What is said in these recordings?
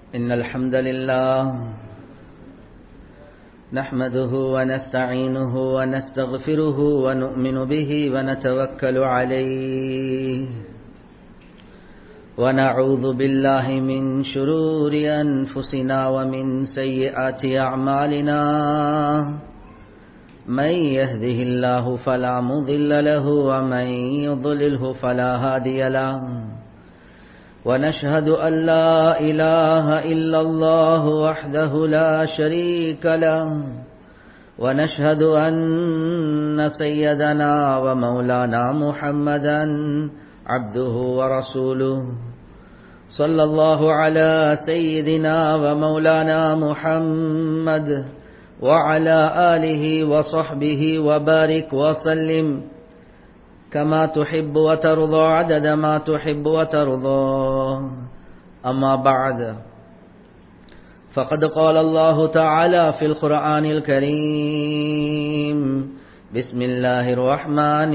إن الحمد لله نحمده ونستعينه ونستغفره ونؤمن به ونتوكل عليه ونعوذ بالله من شرور أنفسنا ومن سيئات أعمالنا من يهده الله فلا مضل له ومن يضلله فلا هادي له ونشهد أن لا إله إلا الله وحده لا شريك له ونشهد أن سيدنا ومولانا محمدا عبده ورسوله صلى الله على سيدنا ومولانا محمد وعلى آله وصحبه وبارك وسلم كما تحب وترضى عدد ما تحب وترضى أما بعد فقد قال الله تعالى في القرآن الكريم بسم الله الرحمن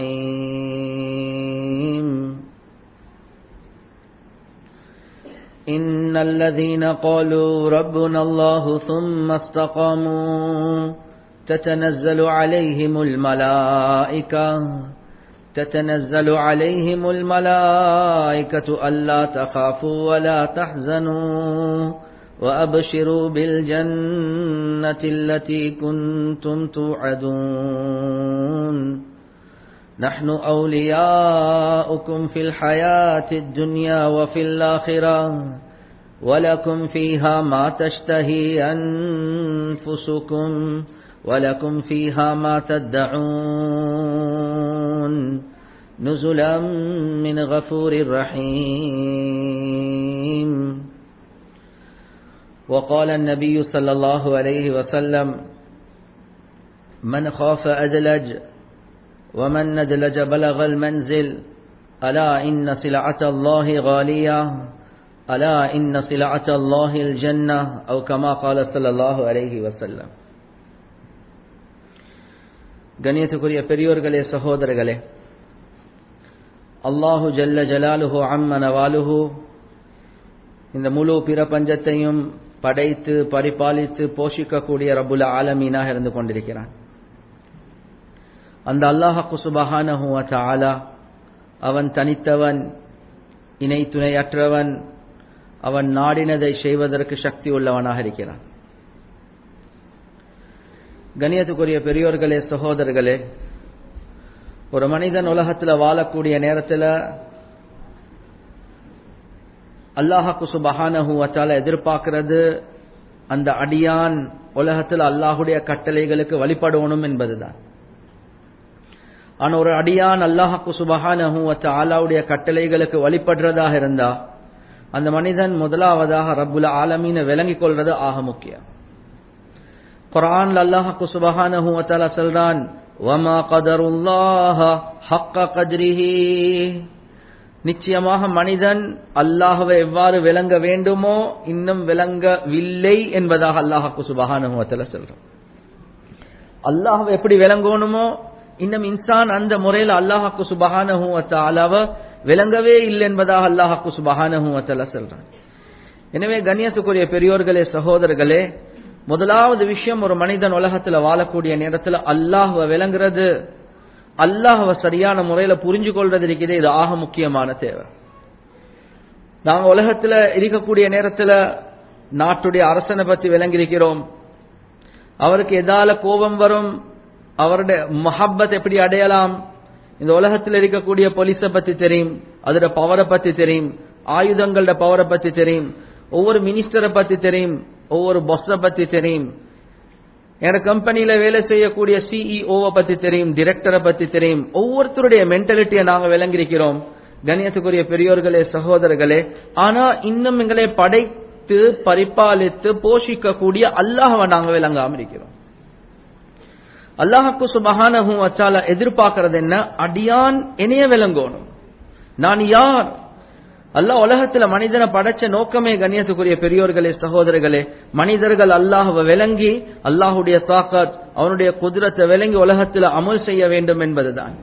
الرحيم إن الذين قالوا ربنا الله ثم استقاموا تتنزل عليهم الملائكة تتنزل عليهم الملائكة ألا تخافوا ولا تحزنوا وأبشروا بالجنة التي كنتم توعدون نحن أولياؤكم في الحياة الدنيا وفي الآخرة ولكم فيها ما تشتهي أنفسكم ولكم فيها ما تدعون نزلا من غفور رحيم وقال النبي صلى الله عليه وسلم من خاف أدلج ومن ندلج بلغ المنزل ألا إن سلعة الله غالية ألا إن سلعة الله الجنة أو كما قال صلى الله عليه وسلم கணியத்துக்குரிய பெரியோர்களே சகோதரர்களே அல்லாஹு ஜல்ல ஜலாலுஹு அம்ம நவாலுஹு இந்த முழு பிரபஞ்சத்தையும் படைத்து பரிபாலித்து போஷிக்கக்கூடிய ரபுல் ஆலமீனாக இருந்து கொண்டிருக்கிறான் அந்த அல்லாஹு சுபஹானஹு ஆலா அவன் தனித்தவன் இணை துணையற்றவன் அவன் நாடினதை செய்வதற்கு சக்தி உள்ளவனாக இருக்கிறான் கணியத்துக்குரிய பெரியோர்களே சகோதரர்களே ஒரு மனிதன் உலகத்தில் வாழக்கூடிய நேரத்தில் அல்லாஹாக்கு சுபஹானஹு வச்சால எதிர்பார்க்கிறது அந்த அடியான் உலகத்தில் அல்லாஹுடைய கட்டளைகளுக்கு வழிபடணும் என்பதுதான் ஆனா ஒரு அடியான் அல்லாஹாக்கு சுபஹானஹு வச்ச ஆலாவுடைய கட்டளைகளுக்கு வழிபடுறதாக இருந்தா அந்த மனிதன் முதலாவதாக ரப்புல ஆலமீனை விளங்கிக் கொள்றது ஆக முக்கியம் குரான் அல்லாஹாக்கு சுபஹானஹு வத்தாலா சொல்றான் வமா கதருல்லாஹ ஹக்க கத்ரிஹி நிச்சயமாக மனிதன் அல்லாஹவை எவ்வாறு விளங்க வேண்டுமோ இன்னும் விளங்கவில்லை என்பதாக அல்லாஹாக்கு சுபஹானஹு வத்தாலா சொல்றான் அல்லாஹவை எப்படி விளங்கணுமோ இன்னும் இன்சான் அந்த முறையில் அல்லாஹாக்கு சுபஹானஹு வத்தாலாவ விளங்கவே இல்லை என்பதாக அல்லாஹாக்கு சுபஹானஹு வத்தாலா சொல்றான் எனவே கண்ணியத்துக்குரிய பெரியோர்களே சகோதரர்களே முதலாவது விஷயம் ஒரு மனிதன் உலகத்துல வாழக்கூடிய நேரத்துல அல்லாஹுவ விளங்குறது அல்லாஹுவ சரியான முறையில புரிஞ்சு கொள்றது இருக்குது இது ஆக முக்கியமான தேவை நாங்க உலகத்துல இருக்கக்கூடிய நேரத்துல நாட்டுடைய அரசனை பத்தி விளங்கியிருக்கிறோம் அவருக்கு எதால கோபம் வரும் அவருடைய மஹப்பத் எப்படி அடையலாம் இந்த உலகத்தில் இருக்கக்கூடிய போலீஸை பத்தி தெரியும் அதோட பவரை பத்தி தெரியும் ஆயுதங்களோட பவரை பத்தி தெரியும் ஒவ்வொரு மினிஸ்டரை பத்தி தெரியும் ஒவ்வொரு பொஸ்ஸை பத்தி தெரியும் என்னோட கம்பெனியில வேலை செய்யக்கூடிய சிஇஓவை பத்தி தெரியும் டிரெக்டரை பத்தி தெரியும் ஒவ்வொருத்தருடைய மென்டாலிட்டியை நாங்க விளங்கியிருக்கிறோம் கணியத்துக்குரிய பெரியோர்களே சகோதரர்களே ஆனா இன்னும் எங்களை படைத்து பரிபாலித்து போஷிக்கக்கூடிய அல்லாஹவை நாங்க விளங்காம இருக்கிறோம் அல்லாஹுக்கு சுபஹானஹு வச்சால எதிர்பார்க்கறது என்ன அடியான் என்னைய விளங்கணும் நான் யார் அல்லாஹ் உலகத்துல மனிதனை படைச்ச நோக்கமே கண்ணியத்துக்குரிய பெரியோர்களே சகோதரர்களே மனிதர்கள் அல்லாஹுவை விளங்கி அல்லாஹுடைய தாக்கத் அவனுடைய குதிரத்தை விளங்கி உலகத்துல அமல் செய்ய வேண்டும் என்பதுதான்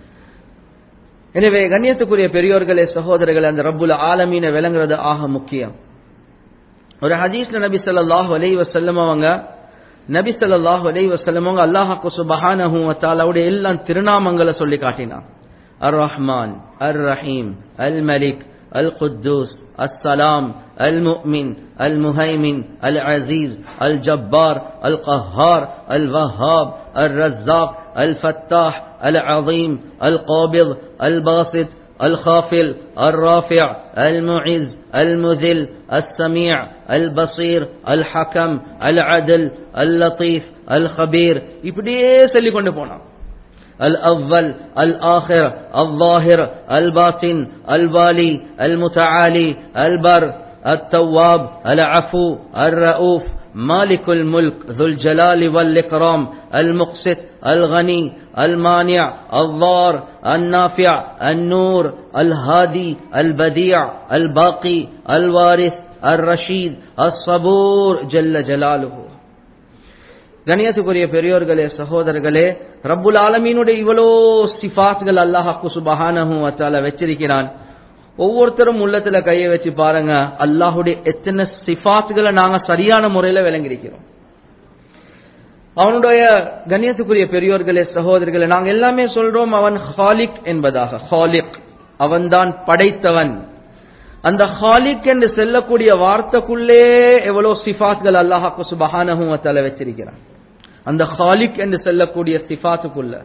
எனவே கண்ணியத்துக்குரிய பெரியோர்களே சகோதரர்களே அந்த ரப்புல ஆலமீன விளங்குறது ஆக முக்கியம் ஒரு ஹதீஸ்ல நபி ஸல்லல்லாஹு அலைஹி வஸல்லம் அவங்க நபி ஸல்லல்லாஹு அலைஹி வஸல்லம் அவங்க அல்லாஹ்க்கு சுப்ஹானஹு வ தஆலாவுடைய எல்லா திருநாமங்களை சொல்லி காட்டினான் அர் ரஹ்மான் அர் ரஹீம் அல் மலிக் அல் குத்தூஸ் السلام المؤمن المهيمن العزيز الجبار القهار الوهاب الرزاق الفتاح العظيم القابض الباسط الخافل الرافع المعز المذل السميع البصير الحكم العدل اللطيف الخبير இப்படியே சொல்லிக் கொண்டு போனான் الأول الآخر الظاهر الباطن الوالي المتعالي البر التواب العفو الرؤوف مالك الملك ذو الجلال والإكرام المقسط الغني المانع الضار النافع النور الهادي البديع الباقي الوارث الرشيد الصبور جل جلاله கணியத்துக்குரிய பெரியோர்களே சகோதரர்களே ரப்புல் ஆலமீனுடைய இவ்வளோ சிஃபாத்கள் அல்லாஹாக்கு சுபஹானஹு அத்தால வச்சிருக்கிறான் ஒவ்வொருத்தரும் உள்ளத்துல கையை வச்சு பாருங்க அல்லாஹுடைய எத்தனை சிஃபாத்களை நாங்க சரியான முறையில விளங்கியிருக்கிறோம் அவனுடைய கண்ணியத்துக்குரிய பெரியோர்களே சகோதரர்களே நாங்க எல்லாமே சொல்றோம் அவன் ஹாலிக் என்பதாக ஹாலிக் அவன்தான் படைத்தவன் அந்த ஹாலிக் என்று செல்லக்கூடிய வார்த்தைக்குள்ளே எவ்வளவு சிஃபாத்கள் அல்லாஹாக்கு சுபஹானஹு அத்தால வச்சிருக்கிறான் அந்த ஹாலிக் என்று செல்லக்கூடிய சிஃபாத்துக்குள்ள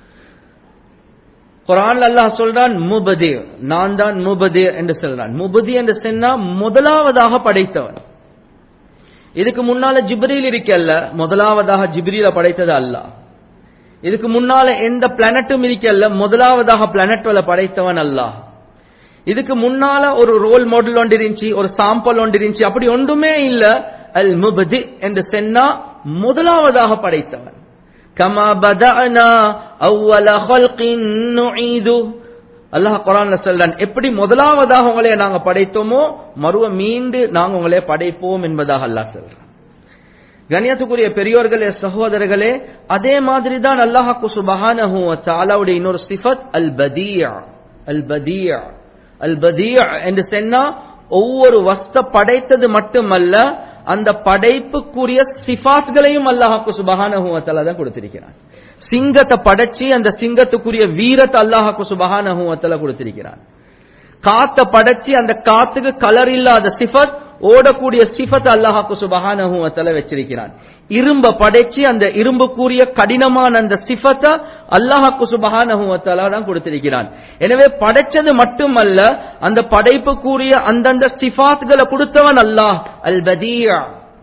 குரான் அல்லாஹ் சொல்றான் முபதே நான் தான் முபதே என்று சொல்றான் முபதி என்று சொன்னா முதலாவதாக படைத்தவன் இதுக்கு முன்னால ஜிப்ரீல் இருக்கல்ல முதலாவதாக ஜிப்ரீல படைத்தது அல்லாஹ் இதுக்கு முன்னால எந்த பிளானட்டும் இருக்கல்ல முதலாவதாக பிளானட்ல படைத்தவன் அல்லாஹ் இதுக்கு முன்னால ஒரு ரோல் மாடல் ஒன்று இருந்துச்சு ஒரு சாம்பிள் ஒன்று இருந்துச்சு அப்படி ஒன்றுமே இல்ல அல் முபதி என்று சொன்னா முதலாவதாக படைத்தவன் கமா பதனா அவ்வல ஹல்கின் நுஈது அல்லாஹ் குரான்ல சொல்றான் எப்படி முதலாவதாக உங்களை நாங்க படைத்தோமோ மறுவ மீண்டு நாங்க உங்களை படைப்போம் என்பதாக அல்லாஹ் சொல்றான் கண்ணியத்துக்குரிய பெரியோர்களே சகோதரர்களே அதே மாதிரி தான் அல்லாஹாக்கு சுபஹானஹு தாலாவுடைய இன்னொரு சிஃபத் அல் பதியா அல் பதியா அல் பதியா என்று சொன்னா ஒவ்வொரு வஸ்த படைத்தது மட்டுமல்ல அந்த படைப்புக்குரிய சிஃபாத்களையும் அல்லாஹாக்கு சுபஹானஹுவத்தால தான் கொடுத்திருக்கிறான் சிங்கத்தை படைச்சு அந்த சிங்கத்துக்குரிய வீரத்தை அல்லாஹாக்கு சுபஹானஹுவத்தால கொடுத்திருக்கிறான் காத்த படைச்சு அந்த காத்துக்கு கலர் இல்லாத சிஃபத் ஓடக்கூடிய சிஃபத் அல்லாஹாக்கு சுபஹானஹுவத்தால வச்சிருக்கிறான் இரும்ப படைச்சு அந்த இரும்புக்குரிய கடினமான அந்த சிஃபத்தை அல்லாஹாக்கு சுபஹானஹுவத்தாலா தான் கொடுத்திருக்கிறான் எனவே படைச்சது மட்டுமல்ல அந்த படைப்புக்குரிய அந்தந்த சிஃபாத்களை கொடுத்தவன் அல்லாஹ் அல் பதியா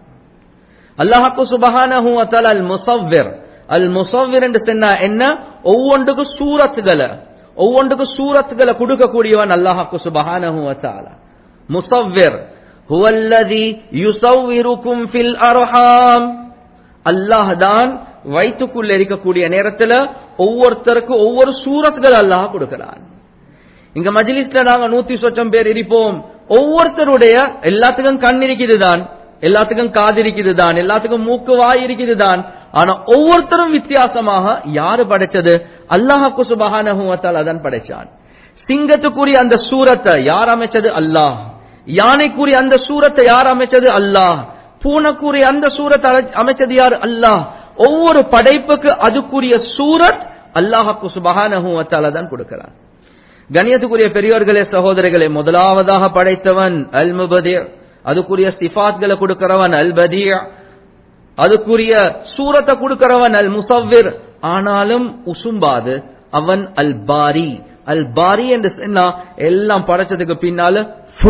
அல்லாஹாக்கு சுபஹானஹுவத்தாலா அல் முசவ்விர் அல் முசவ்விர் என்று சொன்னா என்ன ஒவ்வொன்றுக்கு சூரத்துகளை ஒவ்வொன்றுக்கு சூரத்துகளை கொடுக்கக்கூடியவன் அல்லாஹாக்கு சுபஹானஹுவத்தாலா முசவ்விர் هو الذي يصوركم في الارحام அல்லாஹ் தான் வயிற்றுக்குள்ள இருக்கக்கூடிய நேரத்துல ஒவ்வொருத்தருக்கு ஒவ்வொரு சூரத்துகள் அல்லாஹ் கொடுக்கிறான் இங்க மஜிலிஸ்ல நாங்க நூத்தி சொச்சம் பேர் இருப்போம் ஒவ்வொருத்தருடைய எல்லாத்துக்கும் கண் இருக்குது தான் எல்லாத்துக்கும் காது இருக்குது தான் எல்லாத்துக்கும் மூக்கு வாய் இருக்குது தான் ஆனா ஒவ்வொருத்தரும் வித்தியாசமாக யாரு படைச்சது அல்லாஹாக்கு சுபஹானஹுவத்தால் அதான் படைச்சான் சிங்கத்துக்குரிய அந்த சூரத்தை யார் அமைச்சது அல்லாஹ் யானைக்குரிய அந்த சூரத்தை யார் அமைச்சது அல்லாஹ் பூனைக்குரிய அந்த சூரத்தை அமைச்சது யார் அல்லாஹ் ஒவ்வொரு படைப்புக்கு அதுக்குரிய சூரத் அல்லாஹாக்கு சுபஹானஹுவத்தால தான் கொடுக்கிறான் கணியத்துக்குரிய பெரியோர்களே சகோதரர்களே முதலாவதாக படைத்தவன் அல் முபதே அதுக்குரிய சிஃபாத்களை கொடுக்கிறவன் அல் பதிய அதுக்குரிய சூரத்தை கொடுக்கிறவன் அல் முசவ்விர் ஆனாலும் உசும்பாது அவன் அல் பாரி அல் பாரி என்று சொன்னா எல்லாம் படைச்சதுக்கு பின்னால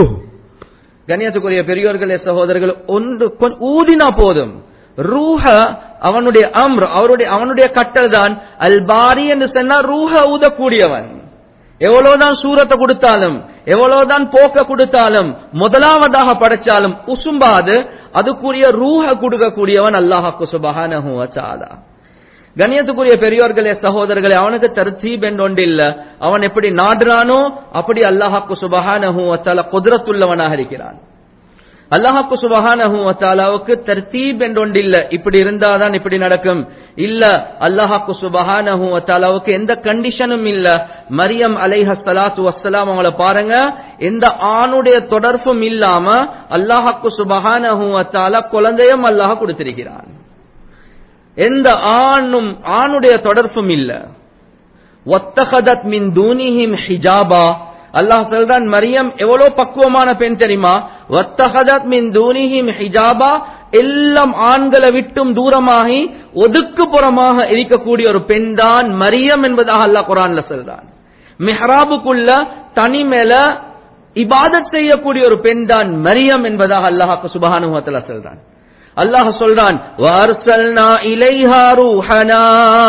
கண்ணியத்துக்குரிய பெரியோர்களே சகோதரர்கள் ஒன்று ஊதினா போதும் ரூஹ அவனுடைய அம்ர் அவருடைய அவனுடைய கட்டல் தான் அல் பாரி என்று சொன்னா ரூஹ ஊதக்கூடியவன் எவ்வளவுதான் சூரத்தை கொடுத்தாலும் எவ்வளவுதான் போக்க கொடுத்தாலும் முதலாவதாக படைச்சாலும் உசும்பாது அதுக்குரிய ரூஹ கொடுக்கக்கூடியவன் அல்லாஹாக்கு சுபஹானஹு வச்சாலா கண்ணியத்துக்குரிய பெரியோர்களே சகோதரர்களே அவனுக்கு தர்த்தீப் என்று இல்ல அவன் எப்படி நாடுறானோ அப்படி அல்லாஹாக்கு சுபஹானஹு வச்சால குதிரத்துள்ளவனாக இருக்கிறான் அல்லாஹாக்கு சுபஹானஹு வத்தாலாவுக்கு தர்த்தீப் என்றொன்று இல்ல இப்படி இருந்தாதான் இப்படி நடக்கும் இல்ல அல்லாஹாக்கு சுபஹானஹு வத்தாலாவுக்கு எந்த கண்டிஷனும் இல்ல மரியம் அலைஹ ஸலாத்து வஸ்ஸலாம் அவங்கள பாருங்க எந்த ஆணுடைய தொடர்பும் இல்லாம அல்லாஹாக்கு சுபஹானஹு வத்தாலா குழந்தையும் அல்லாஹ் கொடுத்திருக்கிறான் எந்த ஆணும் ஆணுடைய தொடர்பும் இல்ல ஒத்தகதத் மின் தூனிஹிம் ஹிஜாபா அல்லாஹ் சொல்றான் மரியம் எவ்வளவு பக்குவமான பெண் தெரியுமா ஒத்தகதத் மின் தூனிஹிம் ஹிஜாபா எல்லாம் ஆண்களை விட்டும் தூரமாகி ஒதுக்குப்புறமாக இருக்கக்கூடிய ஒரு பெண் தான் மரியம் என்பதாக அல்லாஹ் குரான்ல சொல்றான் மெஹராபுக்குள்ள தனி மேல இபாதத் செய்யக்கூடிய ஒரு பெண் தான் மரியம் என்பதாக அல்லாஹாக்கு சுபஹானுவத்துல சொல்றான் அல்லாஹ் சொல்றான் வார்சல்னா இலைஹா ரூஹனா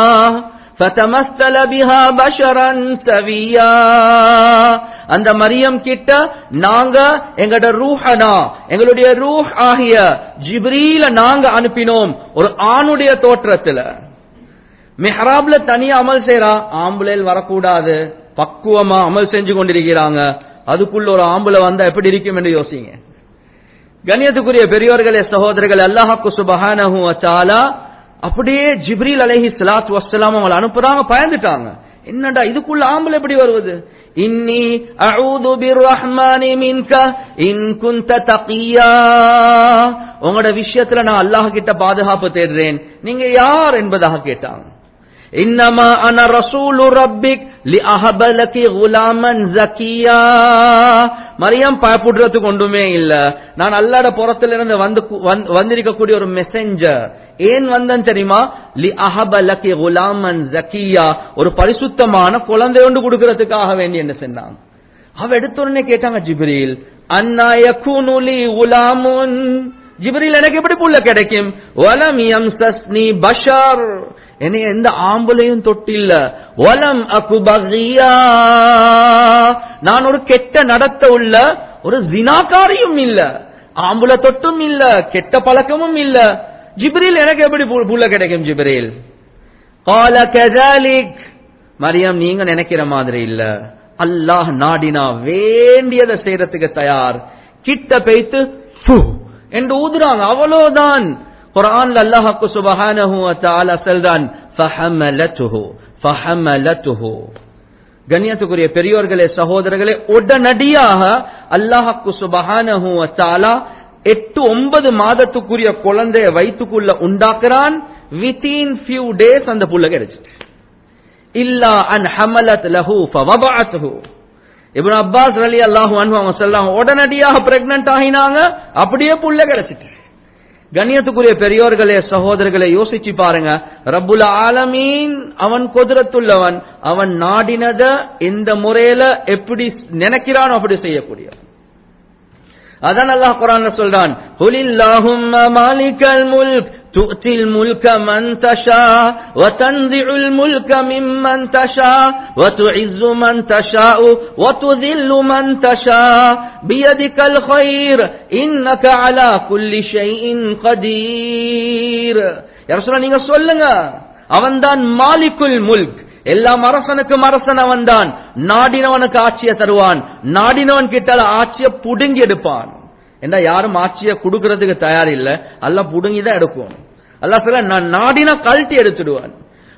فتمثل بها بشرا سويا அந்த மரியம் கிட்ட நாங்க எங்கட ரூஹனா எங்களுடைய ரூஹ் ஆகிய ஜிப்ரீல நாங்க அனுப்பினோம் ஒரு ஆணுடைய தோற்றத்துல மெஹராப்ல தனியா அமல் செய்யறா ஆம்புலேல் வரக்கூடாது பக்குவமா அமல் செஞ்சு கொண்டிருக்கிறாங்க அதுக்குள்ள ஒரு ஆம்புல வந்தா எப்படி இருக்கும் என்று யோசிங்க கண்ணியத்துக்குரிய பெரியோர்களே சகோதரர்கள் அல்லாஹாக்கு சுபஹானஹு வச்சாலா அப்படியே ஜிப்ரீல் அலைஹி ஸலாத்து வஸ்ஸலாம் அவங்களை அனுப்புறாங்க பயந்துட்டாங்க என்னடா இதுக்குள்ள ஆம்பளை எப்படி வருவது இன்னி அஊது பிர்ரஹ்மானி மின்க இன் குன்த தகியா உங்களோட விஷயத்துல நான் அல்லாஹ் கிட்ட பாதுகாப்பு தேடுறேன் நீங்க யார் என்பதாக கேட்டாங்க இன்னமா அன ரசூலு ரப்பிக் லி அஹபலகி குலாமன் ஜக்கியா மரியம் பயப்படுறதுக்கு ஒன்றுமே இல்ல நான் அல்லாட புறத்துல இருந்து வந்து வந்திருக்கக்கூடிய ஒரு மெசஞ்சர் ஏன் வந்தன் தெரியுமா லி அஹபலகி குலாமன் ஜக்கியா ஒரு பரிசுத்தமான குழந்தை ஒன்று கொடுக்கறதுக்காக வேண்டி என்ன சொன்னாங்க அவ எடுத்த உடனே கேட்டாங்க ஜிப்ரீல் அண்ணா யகுனு லி குலாமுன் ஜிப்ரீல் எனக்கு எப்படி புள்ள கிடைக்கும் வலம் யம்சஸ்னி பஷர் என்னை எந்த ஆம்புலையும் தொட்டில்ல வலம் அகுபகியா நான் ஒரு கெட்ட நடத்த உள்ள ஒரு ஜினாக்காரியும் இல்ல ஆம்புல தொட்டும் இல்ல கெட்ட பழக்கமும் இல்ல ஜிப்ரீல் எனக்கு எப்படி புள்ள கிடைக்கும் ஜிப்ரீல் கால கஜாலிக் மரியம் நீங்க நினைக்கிற மாதிரி இல்ல அல்லாஹ் நாடினா வேண்டியதை செய்யறதுக்கு தயார் கிட்ட பேய்த்து என்று ஊதுறாங்க அவ்வளவுதான் குரான்ல அல்லாஹ்க்கு சுபஹானஹு வ தஆலா சொல்றான் ஃபஹமலத்துஹு ஃபஹமலத்துஹு கண்ணியத்துக்குரிய பெரியோர்களே சகோதரர்களே உடனடியாக அல்லாஹ்க்கு சுபஹானஹு வ தஆலா எட்டு ஒன்பது மாதத்துக்குரிய குழந்தைய வயிற்றுக்குள்ள உண்டாக்குறான் வித்தின் ஃபியூ டேஸ் அந்த புள்ள கிடைச்சிட்டு இல்லா அன் ஹமலத் லஹு ஃபவபஅத்ஹு இப்னு அப்பாஸ் ரலியல்லாஹு அன்ஹு அவங்க சொல்றாங்க உடனடியாக பிரெக்னன்ட் ஆகினாங்க அப்படியே புள்ள கிடைச்சிட்டு கண்ணியத்துக்குரிய பெரியோர்களே சகோதரர்களை யோசிச்சு பாருங்க ரப்புல் ஆலமீன் அவன் குதிரத்துள்ளவன் அவன் நாடினத எந்த முறையில எப்படி நினைக்கிறானோ அப்படி செய்யக்கூடிய அதான் அல்லாஹ் குரான்ல சொல்றான் குலில்லாஹும்ம மாலிகல் முல்க் تؤتي الملك من تشاء وتنزع الملك ممن تشاء وتعز من تشاء وتذل من تشاء بيدك الخير إنك على كل شيء قدير يا رسول الله நீங்க சொல்லுங்க அவன்தான் மாலிக்குல் முல்க் எல்லாம் அரசனுக்கும் அரசன் அவன் தான் நாடினவனுக்கு ஆட்சியை தருவான் நாடினவன் கிட்ட ஆட்சியை புடுங்கி எடுப்பான் என்ன யாரும் ஆட்சியை கொடுக்கறதுக்கு தயார் இல்ல அல்ல புடுங்கி தான் எடுக்கும் அல்ல சொல்ல நான் நாடின கழட்டி எடுத்துடுவான்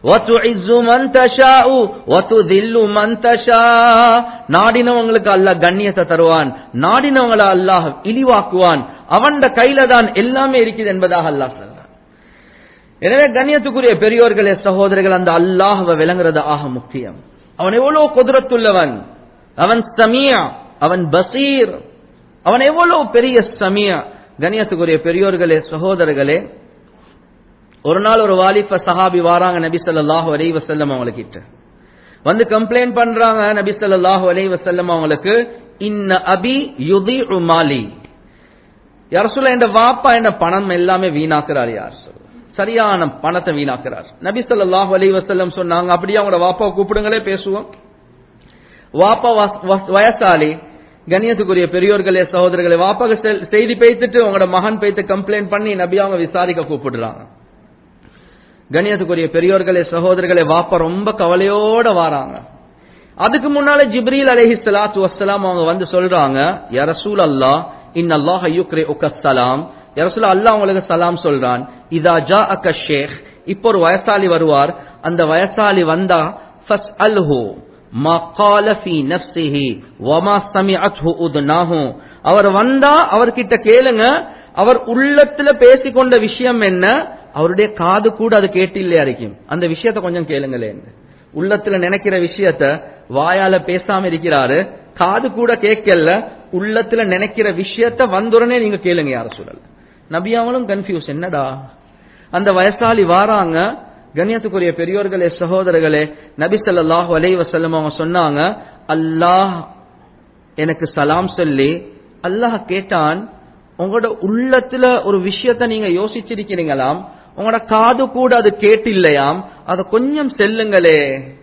நாடினவங்களுக்கு அல்லாஹ் கண்ணியத்தை தருவான் நாடினவங்களை அல்லாஹ் இழிவாக்குவான் அவன் கையில தான் எல்லாமே இருக்குது என்பதாக அல்லாஹ் சொல்றான் எனவே கண்ணியத்துக்குரிய பெரியோர்களே சகோதரர்கள் அந்த அல்லாஹவை விளங்குறது ஆக முக்கியம் அவன் எவ்வளவு குதிரத்துள்ளவன் அவன் சமியா அவன் பசீர் அவன் எவ்வளவு பெரிய சமியா கணியத்துக்குரிய பெரியோர்களே சகோதரர்களே ஒரு நாள் ஒரு வாலிப சஹாபி வாராங்க நபி சொல்லாஹு அலை வசல்லம் அவங்கக்கிட்ட வந்து கம்ப்ளைண்ட் பண்றாங்க நபி சொல்லாஹு அலை வசல்லம் அவங்களுக்கு இன்ன அபி யுதி மாலி யார் சொல்ல என் வாப்பா என்ன பணம் எல்லாமே வீணாக்குறார் யார் சொல்ல சரியான பணத்தை வீணாக்குறார் நபி சொல்லாஹு அலை வசல்லம் சொன்னாங்க அப்படியே அவங்களோட வாப்பா கூப்பிடுங்களே பேசுவோம் வாப்பா வயசாலி கண்ணியத்துக்குரிய பெரியோர்களே சகோதரர்களே வாப்பாக செய்தி பேசிட்டு உங்களோட மகன் பேத்து கம்ப்ளைண்ட் பண்ணி நபி அவங்க விசாரிக்க கூப்பிடுறாங்க கண்ணியத்துக்குரிய பெரியோர்களே சகோதரர்களே வாப்பா ரொம்ப கவலையோட வாராங்க அதுக்கு முன்னால ஜிப்ரீல் அலஹி சலாத்து வசலாம் அவங்க வந்து சொல்றாங்க யரசூல் அல்லா இன்னல்லாஹ யுக்ரிஉக ஸலாம் யா ரசூலல்லாஹ் அல்லாஹ் உங்களுக்கு சலாம் சொல்றான் இதா ஜாஅக ஷேக் இப்போ ஒரு வயசாளி வருவார் அந்த வயசாளி வந்தா ஃபஸ்அல்ஹு மா கால ஃபீ நஃப்ஸிஹி வமா சமிஅத்ஹு உத்னாஹு அவர் வந்தா அவர்கிட்ட கேளுங்க அவர் உள்ளத்துல பேசிக்கொண்ட விஷயம் என்ன அவருடைய காது கூட அது கேட்டில்லையா இருக்கும் அந்த விஷயத்தை கொஞ்சம் கேளுங்களேன் உள்ளத்துல நினைக்கிற விஷயத்த வாயால பேசாம இருக்கிறாரு காது கூட கேட்கல உள்ளத்துல நினைக்கிற விஷயத்த வந்துடனே நீங்க கேளுங்க யார சொல்லல நபியாவனும் கன்ஃபியூஸ் என்னடா அந்த வயசாளி வாராங்க கண்ணியத்துக்குரிய பெரியோர்களே சகோதரர்களே நபி ஸல்லல்லாஹு அலைஹி வஸல்லம் அவங்க சொன்னாங்க அல்லாஹ் எனக்கு சலாம் சொல்லி அல்லாஹ் கேட்டான் உங்களோட உள்ளத்துல ஒரு விஷயத்த நீங்க யோசிச்சிருக்கிறீங்களாம் உங்களோட காது கூட அது கேட்டில்லையாம் அதை கொஞ்சம் செல்லுங்களே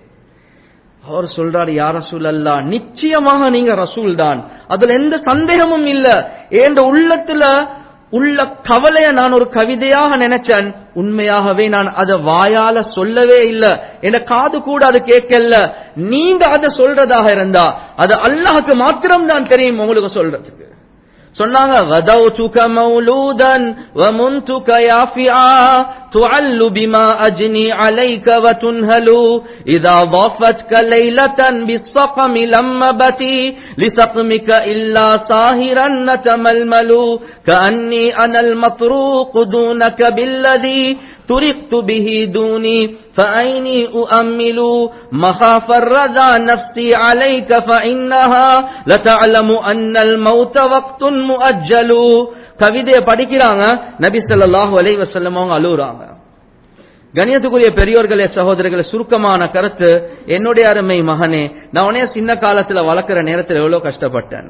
அவர் சொல்றாரு யார் ரசூல் அல்லா நிச்சயமாக நீங்க ரசூல் தான் அதுல எந்த சந்தேகமும் இல்ல ஏண்ட உள்ளத்துல உள்ள கவலைய நான் ஒரு கவிதையாக நினைச்சேன் உண்மையாகவே நான் அதை வாயால சொல்லவே இல்ல என் காது கூட அது கேட்கல நீங்க அதை சொல்றதாக இருந்தா அது அல்லாஹுக்கு மாத்திரம் தான் தெரியும் உங்களுக்கு சொல்றதுக்கு சொன்னாங்க வதௌதுக மௌலூதன் வமுன்துக யாஃபிஆ துஅல்லு பிமா அஜ்னி அலைக வதுன்ஹலு இதா ضافتك ليلة بالصقم لمبتي لسقمك إلا صاهرا نتململ كأني أنا المطروق دونك بالذي ترقت به دوني فأيني أؤمل مخاف الرضا نفسي عليك فإنها لتعلم أن الموت وقت مؤجل கவிதையை படிக்கிறாங்க நபி ஸல்லல்லாஹு அலைஹி வஸல்லம் அவங்க அழுகுறாங்க கணியத்துக்குரிய பெரியோர்களே சகோதரர்களே சுருக்கமான கருத்து என்னுடைய அருமை மகனே நான் உனைய சின்ன காலத்துல வளர்க்கிற நேரத்துல எவ்வளவு கஷ்டப்பட்டேன்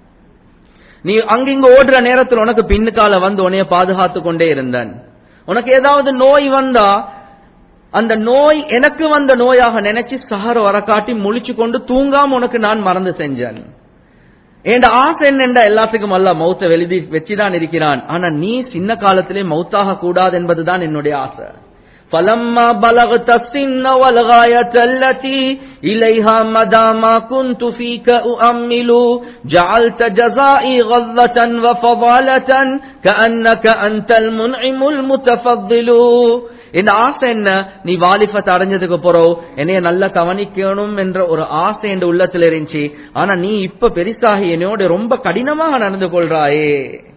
நீ அங்கிங்க ஓடுற நேரத்தில் உனக்கு பின்னுக்கால வந்து உன்னைய பாதுகாத்து கொண்டே இருந்தேன் உனக்கு ஏதாவது நோய் வந்தா அந்த நோய் எனக்கு வந்த நோயாக நினைச்சு சஹர் வர காட்டி முழிச்சு கொண்டு தூங்காம உனக்கு நான் மறந்து செஞ்சேன் என் ஆசை என்னென்றா எல்லாத்துக்கும் அல்ல மௌத்த எழுதி வச்சுதான் இருக்கிறான் ஆனா நீ சின்ன காலத்திலே மௌத்தாக கூடாது என்பதுதான் என்னுடைய ஆசை فلما بلغت السن والغاية التي إليها مدى ما كنت فيك أؤمل جعلت جزائي غضة وفضالة كأنك أنت المنعم المتفضل இந்த ஆசை என்ன நீ வாலிபத்தை அடைஞ்சதுக்கு போறோம் என்னைய நல்லா கவனிக்கணும் என்ற ஒரு ஆசை என் உள்ளத்துல இருந்துச்சு ஆனா நீ இப்ப பெருசாகி என்னோட ரொம்ப கடினமாக நடந்து கொள்றாயே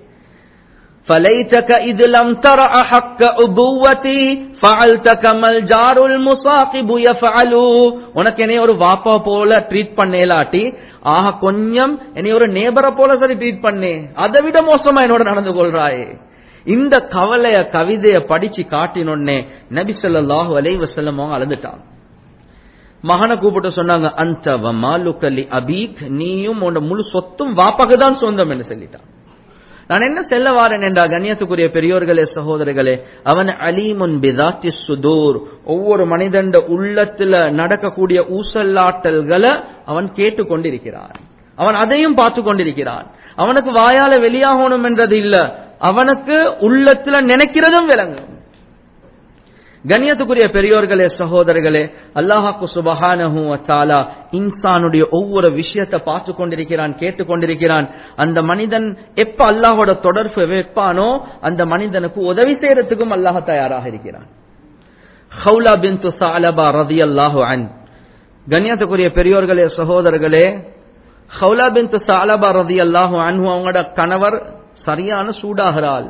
فليتك إذ لم ترأ حق أبوتي فعلت كما الجار المصاقب يفعل உனக்கு என்னைய ஒரு வாப்பா போல ட்ரீட் பண்ணேலாட்டி ஆக கொஞ்சம் என்னைய ஒரு நேபரை போல சரி ட்ரீட் பண்ணே அதை விட மோசமா என்னோட நடந்து கொள்றாயே இந்த கவலைய கவிதைய படிச்சு காட்டினொன்னே நபி ஸல்லல்லாஹு அலைஹி வஸல்லம் அவங்க அழுந்துட்டாங்க மகனை கூப்பிட்டு சொன்னாங்க அந்த வமாலுக்கலி அபீக் நீயும் உன்னோட முழு சொத்தும் வாப்பாக்கு தான் சொந்தம் என்று சொல்லிட்டான் நான் என்ன செல்ல வாரேன் என்றா கண்ணியத்துக்குரிய பெரியோர்களே சகோதரர்களே அவன் அலீமுன் பிதாத்தி சுதூர் ஒவ்வொரு மனிதண்ட உள்ளத்துல நடக்கக்கூடிய ஊசல்லாட்டல்களை அவன் கேட்டுக்கொண்டிருக்கிறான் அவன் அதையும் பார்த்து கொண்டிருக்கிறான் அவனுக்கு வாயால வெளியாகணும் என்றது இல்ல அவனுக்கு உள்ளத்துல நினைக்கிறதும் விளங்கும் கண்ணியத்துக்குரிய பெரியோர்களே சகோதரர்களே அல்லாஹாக்கு சுபஹானஹு தாலா இன்சானுடைய ஒவ்வொரு விஷயத்தை பார்த்து கொண்டிருக்கிறான் கேட்டுக்கொண்டிருக்கிறான் அந்த மனிதன் எப்ப அல்லாஹோட தொடர்பு வைப்பானோ அந்த மனிதனுக்கு உதவி செய்யறதுக்கும் அல்லாஹ் தயாராக இருக்கிறான் ஹவுலா பின் சாலபா ரதி அல்லாஹு அன் கண்ணியத்துக்குரிய பெரியோர்களே சகோதரர்களே ஹவுலா பின் சாலபா ரதி அல்லாஹு அன்ஹு அவங்களோட கணவர் சரியான சூடாகிறாள்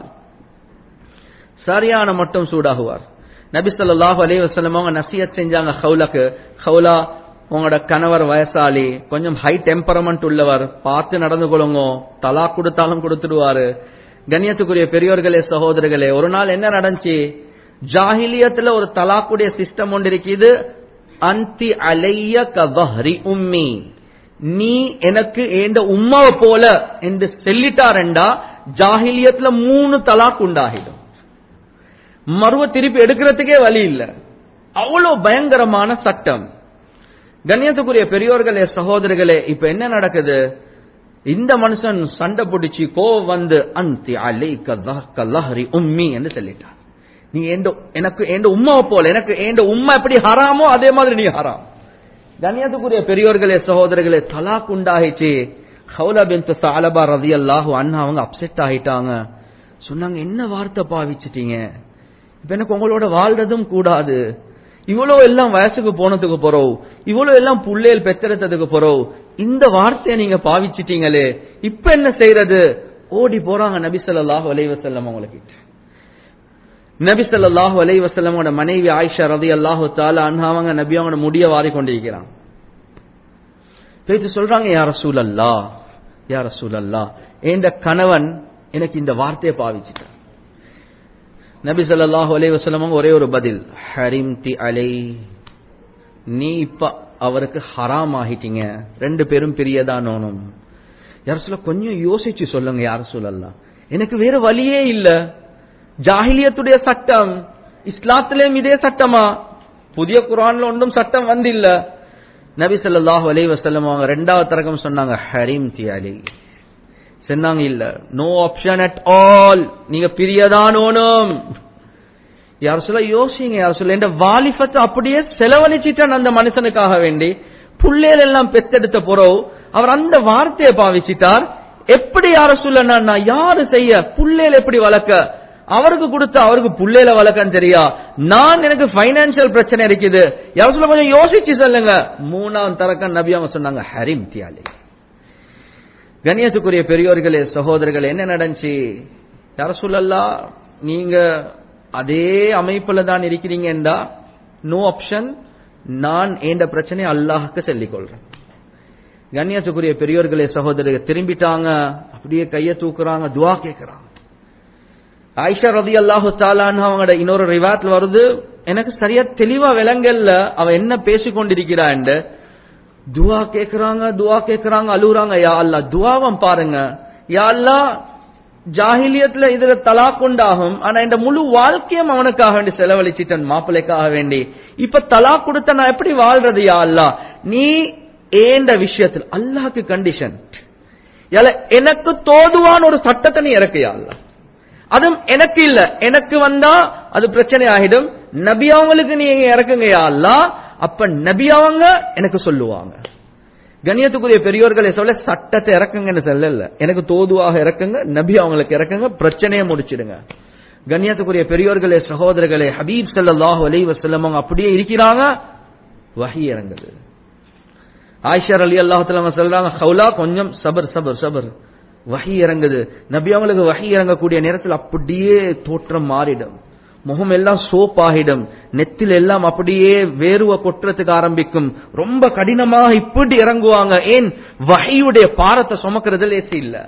சரியான மட்டும் சூடாகுவார் நபி ஸல்லல்லாஹு அலைஹி வஸல்லம் அவங்க நசியத் செஞ்சாங்க ஹவுலக்கு ஹவுலா உங்களோட கணவர் வயசாளி கொஞ்சம் ஹை டெம்பரமெண்ட் உள்ளவர் பார்த்து நடந்து கொள்ளுங்க தலா கொடுத்தாலும் கொடுத்துடுவாரு கண்ணியத்துக்குரிய பெரியோர்களே சகோதரர்களே ஒரு நாள் என்ன நடந்துச்சு ஜாஹிலியத்துல ஒரு தலாக்குடைய சிஸ்டம் ஒன்று இருக்குது அந்தி அலைய கவஹரி உம்மி நீ எனக்கு ஏண்ட உம்மாவை போல என்று சொல்லிட்டாரண்டா ஜாஹிலியத்துல மூணு தலாக் உண்டாகிடும் மறுவ திருப்பி எடுக்கிறதுக்கே வழி இல்ல அவ்வளவு பயங்கரமான சட்டம் கண்ணியத்துக்குரிய பெரியோர்களே சகோதரர்களே இப்ப என்ன நடக்குது இந்த மனுஷன் சண்டை பிடிச்சி கோவம் வந்து அந்தி அலை கல்லஹரி உம்மி என்று சொல்லிட்டார் நீ ஏண்ட எனக்கு ஏண்ட உம்மாவை போல எனக்கு ஏண்ட உம்மா எப்படி ஹராமோ அதே மாதிரி நீ ஹராம் கண்ணியத்துக்குரிய பெரியோர்களே சகோதரர்களே தலாக் உண்டாகிச்சு ஹவுலா பின் சாலபா ரதி அல்லாஹு அண்ணா அவங்க அப்செட் ஆயிட்டாங்க சொன்னாங்க என்ன வார்த்தை பாவிச்சிட்டீங்க இப்ப எனக்கு உங்களோட வாழ்றதும் கூடாது இவ்வளவு எல்லாம் வயசுக்கு போனதுக்கு போறோம் இவ்வளவு எல்லாம் புள்ளேல் பெத்தெடுத்ததுக்கு போறோம் இந்த வார்த்தையை நீங்க பாவிச்சிட்டீங்களே இப்ப என்ன செய்யறது ஓடி போறாங்க நபி ஸல்லல்லாஹு அலைஹி வஸல்லம் அவங்க கிட்ட நபி ஸல்லல்லாஹு அலைஹி வஸல்லமோட மனைவி ஆயிஷா ரலியல்லாஹு தஆலா அன்ஹா அவங்க நபி அவங்களோட முடிய வாரி கொண்டிருக்கிறாங்க பேச்சு சொல்றாங்க யார் ரசூல் அல்லா யார் ரசூல் அல்லா என்ற கணவன் எனக்கு இந்த வார்த்தையை பாவிச்சிட்டான் நபி ஸல்லல்லாஹு அலைஹி வஸல்லம் ஒரே ஒரு பதில் ஹரிம்தி அலை நீ இப்ப அவருக்கு ஹராம் ஆகிட்டீங்க ரெண்டு பேரும் பிரியதானோனும் யார் சொல்ல கொஞ்சம் யோசிச்சு சொல்லுங்க யார் சொல்லலாம் எனக்கு வேற வழியே இல்ல ஜாஹிலியத்துடைய சட்டம் இஸ்லாத்திலேயும் இதே சட்டமா புதிய குரான்ல ஒன்றும் சட்டம் வந்தில்ல நபி ஸல்லல்லாஹு அலைஹி வஸல்லம் அவங்க ரெண்டாவது தரகம் சொன்னாங்க ஹரீம் தி அலி சொன்னாங்க இல்ல நோ ஆப்ஷன் அட் ஆல் நீங்க பிரியதானோனும் யார் சொல்ல யோசிங்க யார் சொல்ல என்ற வாலிபத்தை அப்படியே செலவழிச்சிட்டான் அந்த மனுஷனுக்காக வேண்டி புள்ளேல் எல்லாம் பெத்தெடுத்த போறோம் அவர் அந்த வார்த்தையை பாவிச்சிட்டார் எப்படி யார சொல்ல நான் யாரு செய்ய புள்ளேல் எப்படி வளர்க்க அவருக்கு கொடுத்த அவருக்கு புள்ளேல வளர்க்கன்னு தெரியா நான் எனக்கு பைனான்சியல் பிரச்சனை இருக்குது யார சொல்ல கொஞ்சம் யோசிச்சு சொல்லுங்க மூணாம் தரக்க நபி அவங்க சொன்னாங்க ஹரிம் தியாலி கண்ணியத்துக்குரிய பெரியோர்களே சகோதரர்களே என்ன நடந்துச்சு யார சொல்லலாம் நீங்க அதே அமைப்புல தான் இருக்கிறீங்கன்றா நோ ஆப்ஷன் நான் ஏண்ட பிரச்சனையை அல்லாஹுக்கு சொல்லிக் கொள்றேன் கண்ணியத்துக்குரிய பெரியோர்களே சகோதரர்கள் திரும்பிட்டாங்க அப்படியே கைய தூக்குறாங்க துவா கேட்கறாங்க ஆயிஷா ரதி அல்லாஹு தாலான்னு அவங்களோட இன்னொரு ரிவாத்ல வருது எனக்கு சரியா தெளிவா விளங்கல்ல அவ என்ன பேசி கொண்டிருக்கிறான்னு துவா கேக்குறாங்க துவா கேக்குறாங்க அழுகுறாங்க யா அல்லா துவாவம் பாருங்க யா அல்லா ஜாகிலியத்துல இதுல தலாக் உண்டாகும் ஆனா இந்த முழு வாழ்க்கையும் அவனுக்காக வேண்டி செலவழிச்சிட்டன் மாப்பிள்ளைக்காக வேண்டி இப்ப தலாக் கொடுத்த நான் எப்படி வாழ்றது யா அல்லா நீ ஏண்ட விஷயத்தில் அல்லாஹ்க்கு கண்டிஷன் எனக்கு தோதுவான ஒரு சட்டத்தை நீ இறக்கையா அல்லா அதுவும் எனக்கு இல்ல எனக்கு வந்தா அது பிரச்சனை ஆகிடும் நபி அவங்களுக்கு நீங்க இறக்குங்க யா அல்லா அப்ப நபி அவங்க எனக்கு சொல்லுவாங்க கண்ணியத்துக்குரிய பெரியோர்களை சொல்ல சட்டத்தை இறக்குங்கன்னு சொல்லல எனக்கு தோதுவாக இறக்குங்க நபி அவங்களுக்கு இறக்குங்க பிரச்சனையை முடிச்சிடுங்க கண்ணியத்துக்குரிய பெரியோர்களே சகோதரர்களே ஹபீப் ஸல்லல்லாஹு அலைஹி வஸல்லம் அவங்க அப்படியே இருக்கிறாங்க வஹி இறங்குது ஆயிஷா அலி அல்லாஹ் சொல்றாங்க ஹவுலா கொஞ்சம் சபர் சபர் சபர் வஹி இறங்குது நபி அவங்களுக்கு வஹி இறங்கக்கூடிய நேரத்தில் அப்படியே தோற்றம் மாறிடும் முகம் எல்லாம் சோப் ஆகிடும் நெத்தில் எல்லாம் அப்படியே வேறுவ கொட்டுறதுக்கு ஆரம்பிக்கும் ரொம்ப கடினமாக இப்படி இறங்குவாங்க ஏன் வகையுடைய பாரத்தை சுமக்கிறது லேசி இல்ல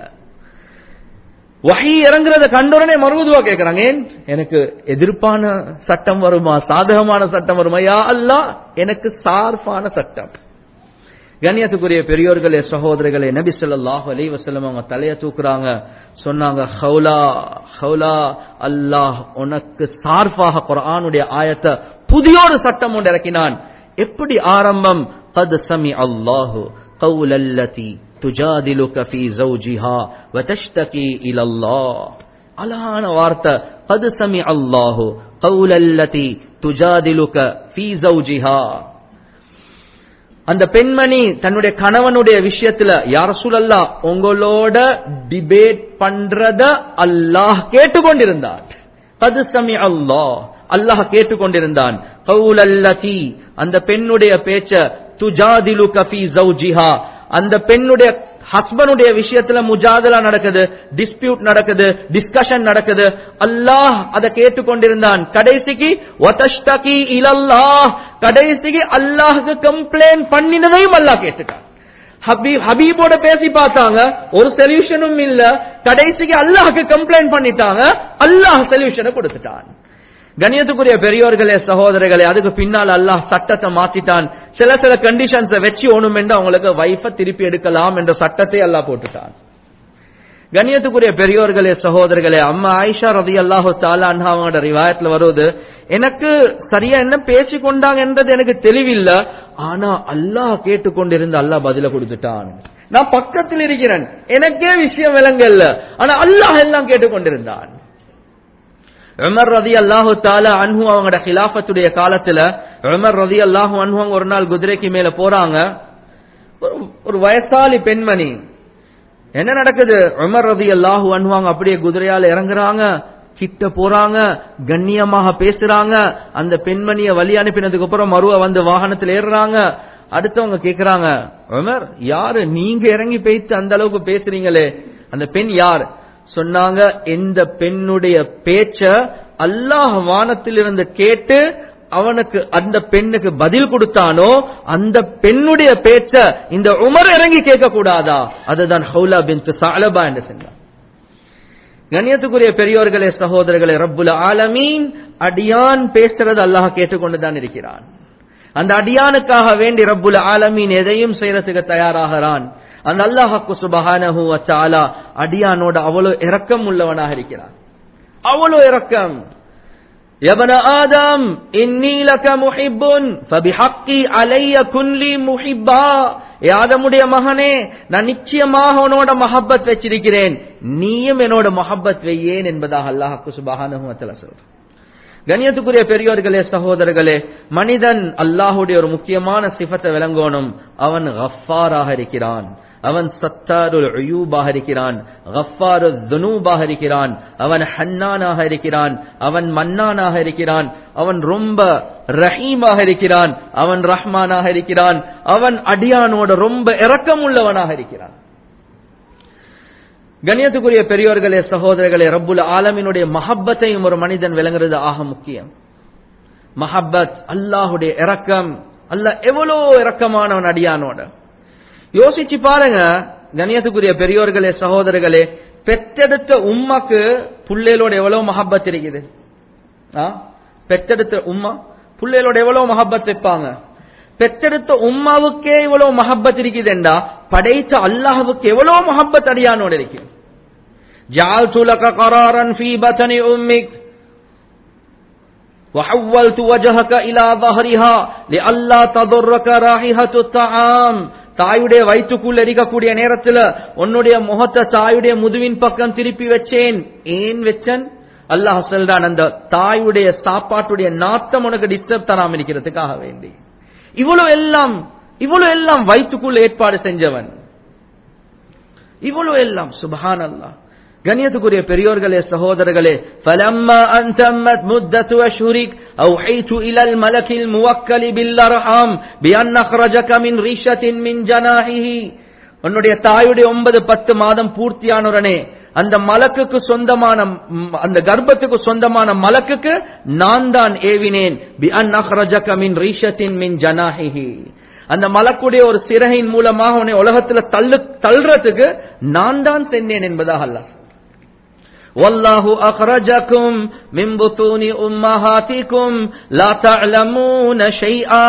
வகை இறங்குறத கண்டோடனே மறுபதுவா கேட்கிறாங்க ஏன் எனக்கு எதிர்ப்பான சட்டம் வருமா சாதகமான சட்டம் வருமா யா அல்லா எனக்கு சார்பான சட்டம் கண்ணியத்துக்குரிய பெரியோர்களே சகோதரர்களே நபி ஸல்லல்லாஹு அலைஹி வஸல்லம் அவங்க தலைய தூக்குறாங்க சொன்னாங்க ஹவுலா ஹவுலா அல்லாஹ் உனக்கு சார்பாக குர்ஆனுடைய ஆயத்தை புதிய ஒரு சட்டம் ஒன்று இறக்கினான் எப்படி ஆரம்பம் قد سمع الله قول التي تجادلك في زوجها وتشتكي الى الله அழகான வார்த்தை قد سمع الله قول التي تجادلك في زوجها அந்த பெண்மணி தன்னுடைய கணவனுடைய விஷயத்துல யார சூழல்லா உங்களோட டிபேட் பண்றத அல்லாஹ் கேட்டுக்கொண்டிருந்தார் அது சமி அல்லாஹ் அல்லாஹ் கேட்டுக்கொண்டிருந்தான் கவுலல்லதி அந்த பெண்ணுடைய பேச்ச துஜாதிலு கஃபி ஜௌஜிஹா அந்த பெண்ணுடைய ஹஸ்பனுடைய விஷயத்துல முஜாதலா நடக்குது டிஸ்பியூட் நடக்குது டிஸ்கஷன் நடக்குது அல்லாஹ் அதை கேட்டுக்கொண்டிருந்தான் கடைசிக்கு ஒதஷ்டகி இலல்லாஹ் கடைசிக்கு அல்லாஹுக்கு கம்ப்ளைண்ட் பண்ணினதையும் அல்லாஹ் கேட்டுட்டான் ஹபீப் ஹபீபோட பேசி பார்த்தாங்க ஒரு சொல்யூஷனும் இல்ல கடைசிக்கு அல்லாஹுக்கு கம்ப்ளைண்ட் பண்ணிட்டாங்க அல்லாஹ் சொல்யூஷனை கொடுத்துட்டான் கணியத்துக்குரிய பெரியோர்களே சகோதரர்களே அதுக்கு பின்னால் அல்லாஹ் சட்டத்தை மாத்திட்டான் சில சில கண்டிஷன்ஸை வச்சு ஒண்ணும் என்று அவங்களுக்கு வைஃப திருப்பி எடுக்கலாம் என்ற சட்டத்தை அல்லாஹ் போட்டுட்டான் கண்ணியத்துக்குரிய பெரியோர்களே சகோதரர்களே அம்மா ஆயிஷா ரதி அல்லாஹு தாலான் அவங்களோட ரிவாயத்துல வருவது எனக்கு சரியா என்ன பேசி கொண்டாங்கன்றது எனக்கு தெளிவில்லை ஆனா அல்லாஹ் கேட்டுக்கொண்டிருந்து அல்லாஹ் பதில கொடுத்துட்டான் நான் பக்கத்தில் இருக்கிறேன் எனக்கே விஷயம் விளங்கல்ல ஆனா அல்லாஹ் எல்லாம் கேட்டுக்கொண்டிருந்தான் உமர் ரதி அல்லாஹு தாலா அன்ஹு அவங்களோட ஹிலாஃபத்துடைய காலத்துல உமர் ரதி அல்லாஹு அன்ஹு அவங்க ஒரு நாள் குதிரைக்கு மேல போறாங்க ஒரு ஒரு வயசாலி பெண்மணி என்ன நடக்குது உமர் ரதி அல்லாஹு அன்வாங்க அப்படியே குதிரையால இறங்குறாங்க கிட்ட போறாங்க கண்ணியமாக பேசுறாங்க அந்த பெண்மணிய வழி அனுப்பினதுக்கு அப்புறம் மருவ வந்து வாகனத்தில் ஏறுறாங்க அடுத்தவங்க கேக்குறாங்க உமர் யாரு நீங்க இறங்கி பேசி அந்த அளவுக்கு பேசுறீங்களே அந்த பெண் யார் சொன்னாங்க எந்த பெண்ணுடைய பேச்ச அல்லாஹ் வானத்திலிருந்து கேட்டு அவனுக்கு அந்த பெண்ணுக்கு பதில் கொடுத்தானோ அந்த பெண்ணுடைய பேச்ச இந்த உமர் இறங்கி கேட்க கூடாதா அதுதான் ஹவுலா பின் சாலபா என்று சொன்னார் கண்ணியத்துக்குரிய பெரியோர்களே சகோதரர்களே ரப்புல் ஆலமீன் அடியான் பேசுறது அல்லாஹ் கேட்டுக்கொண்டுதான் இருக்கிறான் அந்த அடியானுக்காக வேண்டி ரப்புல் ஆலமீன் எதையும் செய்யறதுக்கு தயாராகிறான் அந்த அல்லாஹாக்கு சுபஹானஹு வச்சாலா அடியானோட அவ்வளவு இரக்கம் உள்ளவனாக இருக்கிறான் அவ்வளவு இரக்கம் ابن آدم إني لك محب فبحقي علي كن لي محبا யாதமுடைய மகனே நான் நிச்சயமாக உன்னோட மஹப்பத் வச்சிருக்கிறேன் நீயும் என்னோட மஹப்பத் வையேன் என்பதாக அல்லாஹுக்கு சுபஹானஹு வதஆலா சொல்றான் கண்ணியத்துக்குரிய பெரியோர்களே சகோதரர்களே மனிதன் அல்லாஹுடைய ஒரு முக்கியமான சிஃபத்தை விளங்கோனும் அவன் கஃபாராக இருக்கிறான் அவன் சத்தாருல் உயூபாக இருக்கிறான் கஃபாரு துனூபாக இருக்கிறான் அவன் ஹன்னானாக இருக்கிறான் அவன் மன்னானாக இருக்கிறான் அவன் ரொம்ப ரஹீமாக இருக்கிறான் அவன் ரஹ்மானாக இருக்கிறான் அவன் அடியானோட ரொம்ப இரக்கம் உள்ளவனாக இருக்கிறான் கண்ணியத்துக்குரிய பெரியோர்களே சகோதரர்களே ரப்புல் ஆலமினுடைய மஹப்பத்தையும் ஒரு மனிதன் விளங்குறது ஆக முக்கியம் மஹப்பத் அல்லாஹுடைய இரக்கம் அல்லாஹ் எவ்வளோ இரக்கமானவன் அடியானோட யோசிச்சு பாருங்க கணியத்துக்குரிய பெரியோர்களே சகோதரர்களே பெற்றெடுத்த உம்மாக்கு புள்ளைகளோட எவ்வளவு மஹப்பத் இருக்குது ஆ? பெற்றெடுத்த உம்மா புள்ளைகளோட எவ்வளவு மஹப்பத் வைப்பாங்க பெற்றெடுத்த உம்மாவுக்கே இவ்வளவு மஹப்பத் இருக்குதுண்டா படைத்த அல்லாஹுக்கு எவ்வளவு மஹப்பத் அடியானோட இருக்கு جعلت لك قرارا في بطن أمك وحولت وجهك إلى ظهرها لئلا تضرك رائحة الطعام தாயுடைய வயிற்றுக்குள்ள இருக்கக்கூடிய நேரத்துல உன்னுடைய முகத்தை தாயுடைய முதுவின் பக்கம் திருப்பி வச்சேன் ஏன் வச்சன் அல்லாஹ் சொல்றான் அந்த தாயுடைய சாப்பாட்டுடைய நாத்தம் உனக்கு டிஸ்டர்ப் தராம இருக்கிறதுக்காக வேண்டி இவ்வளவு எல்லாம் இவ்வளவு எல்லாம் வயிற்றுக்குள்ள ஏற்பாடு செஞ்சவன் இவ்வளவு எல்லாம் சுபஹான் அல்லாஹ் கண்ணியத்துக்குரிய பெரியோர்களே சகோதரர்களே فلما أن تمت مدة أشهرك أوحيت إلى الملك الموكل بالأرحام بأن أخرجك من ريشة من جناحه உன்னுடைய தாயுடைய ஒன்பது பத்து மாதம் பூர்த்தியானுடனே அந்த மலக்குக்கு சொந்தமான ம், அந்த கர்ப்பத்துக்கு சொந்தமான மலக்குக்கு நான் தான் ஏவினேன் பி அன் அஹ்ரஜக மின் ரீஷத்தின் மின் ஜனாஹிஹி அந்த மலக்குடைய ஒரு சிறகின் மூலமாக உன்னை உலகத்துல தள்ளு தள்ளுறதுக்கு நான் தான் சென்றேன் என்பதாக அல்லாஹ் والله أخرجكم من بطون أمهاتكم لا تعلمون شيئا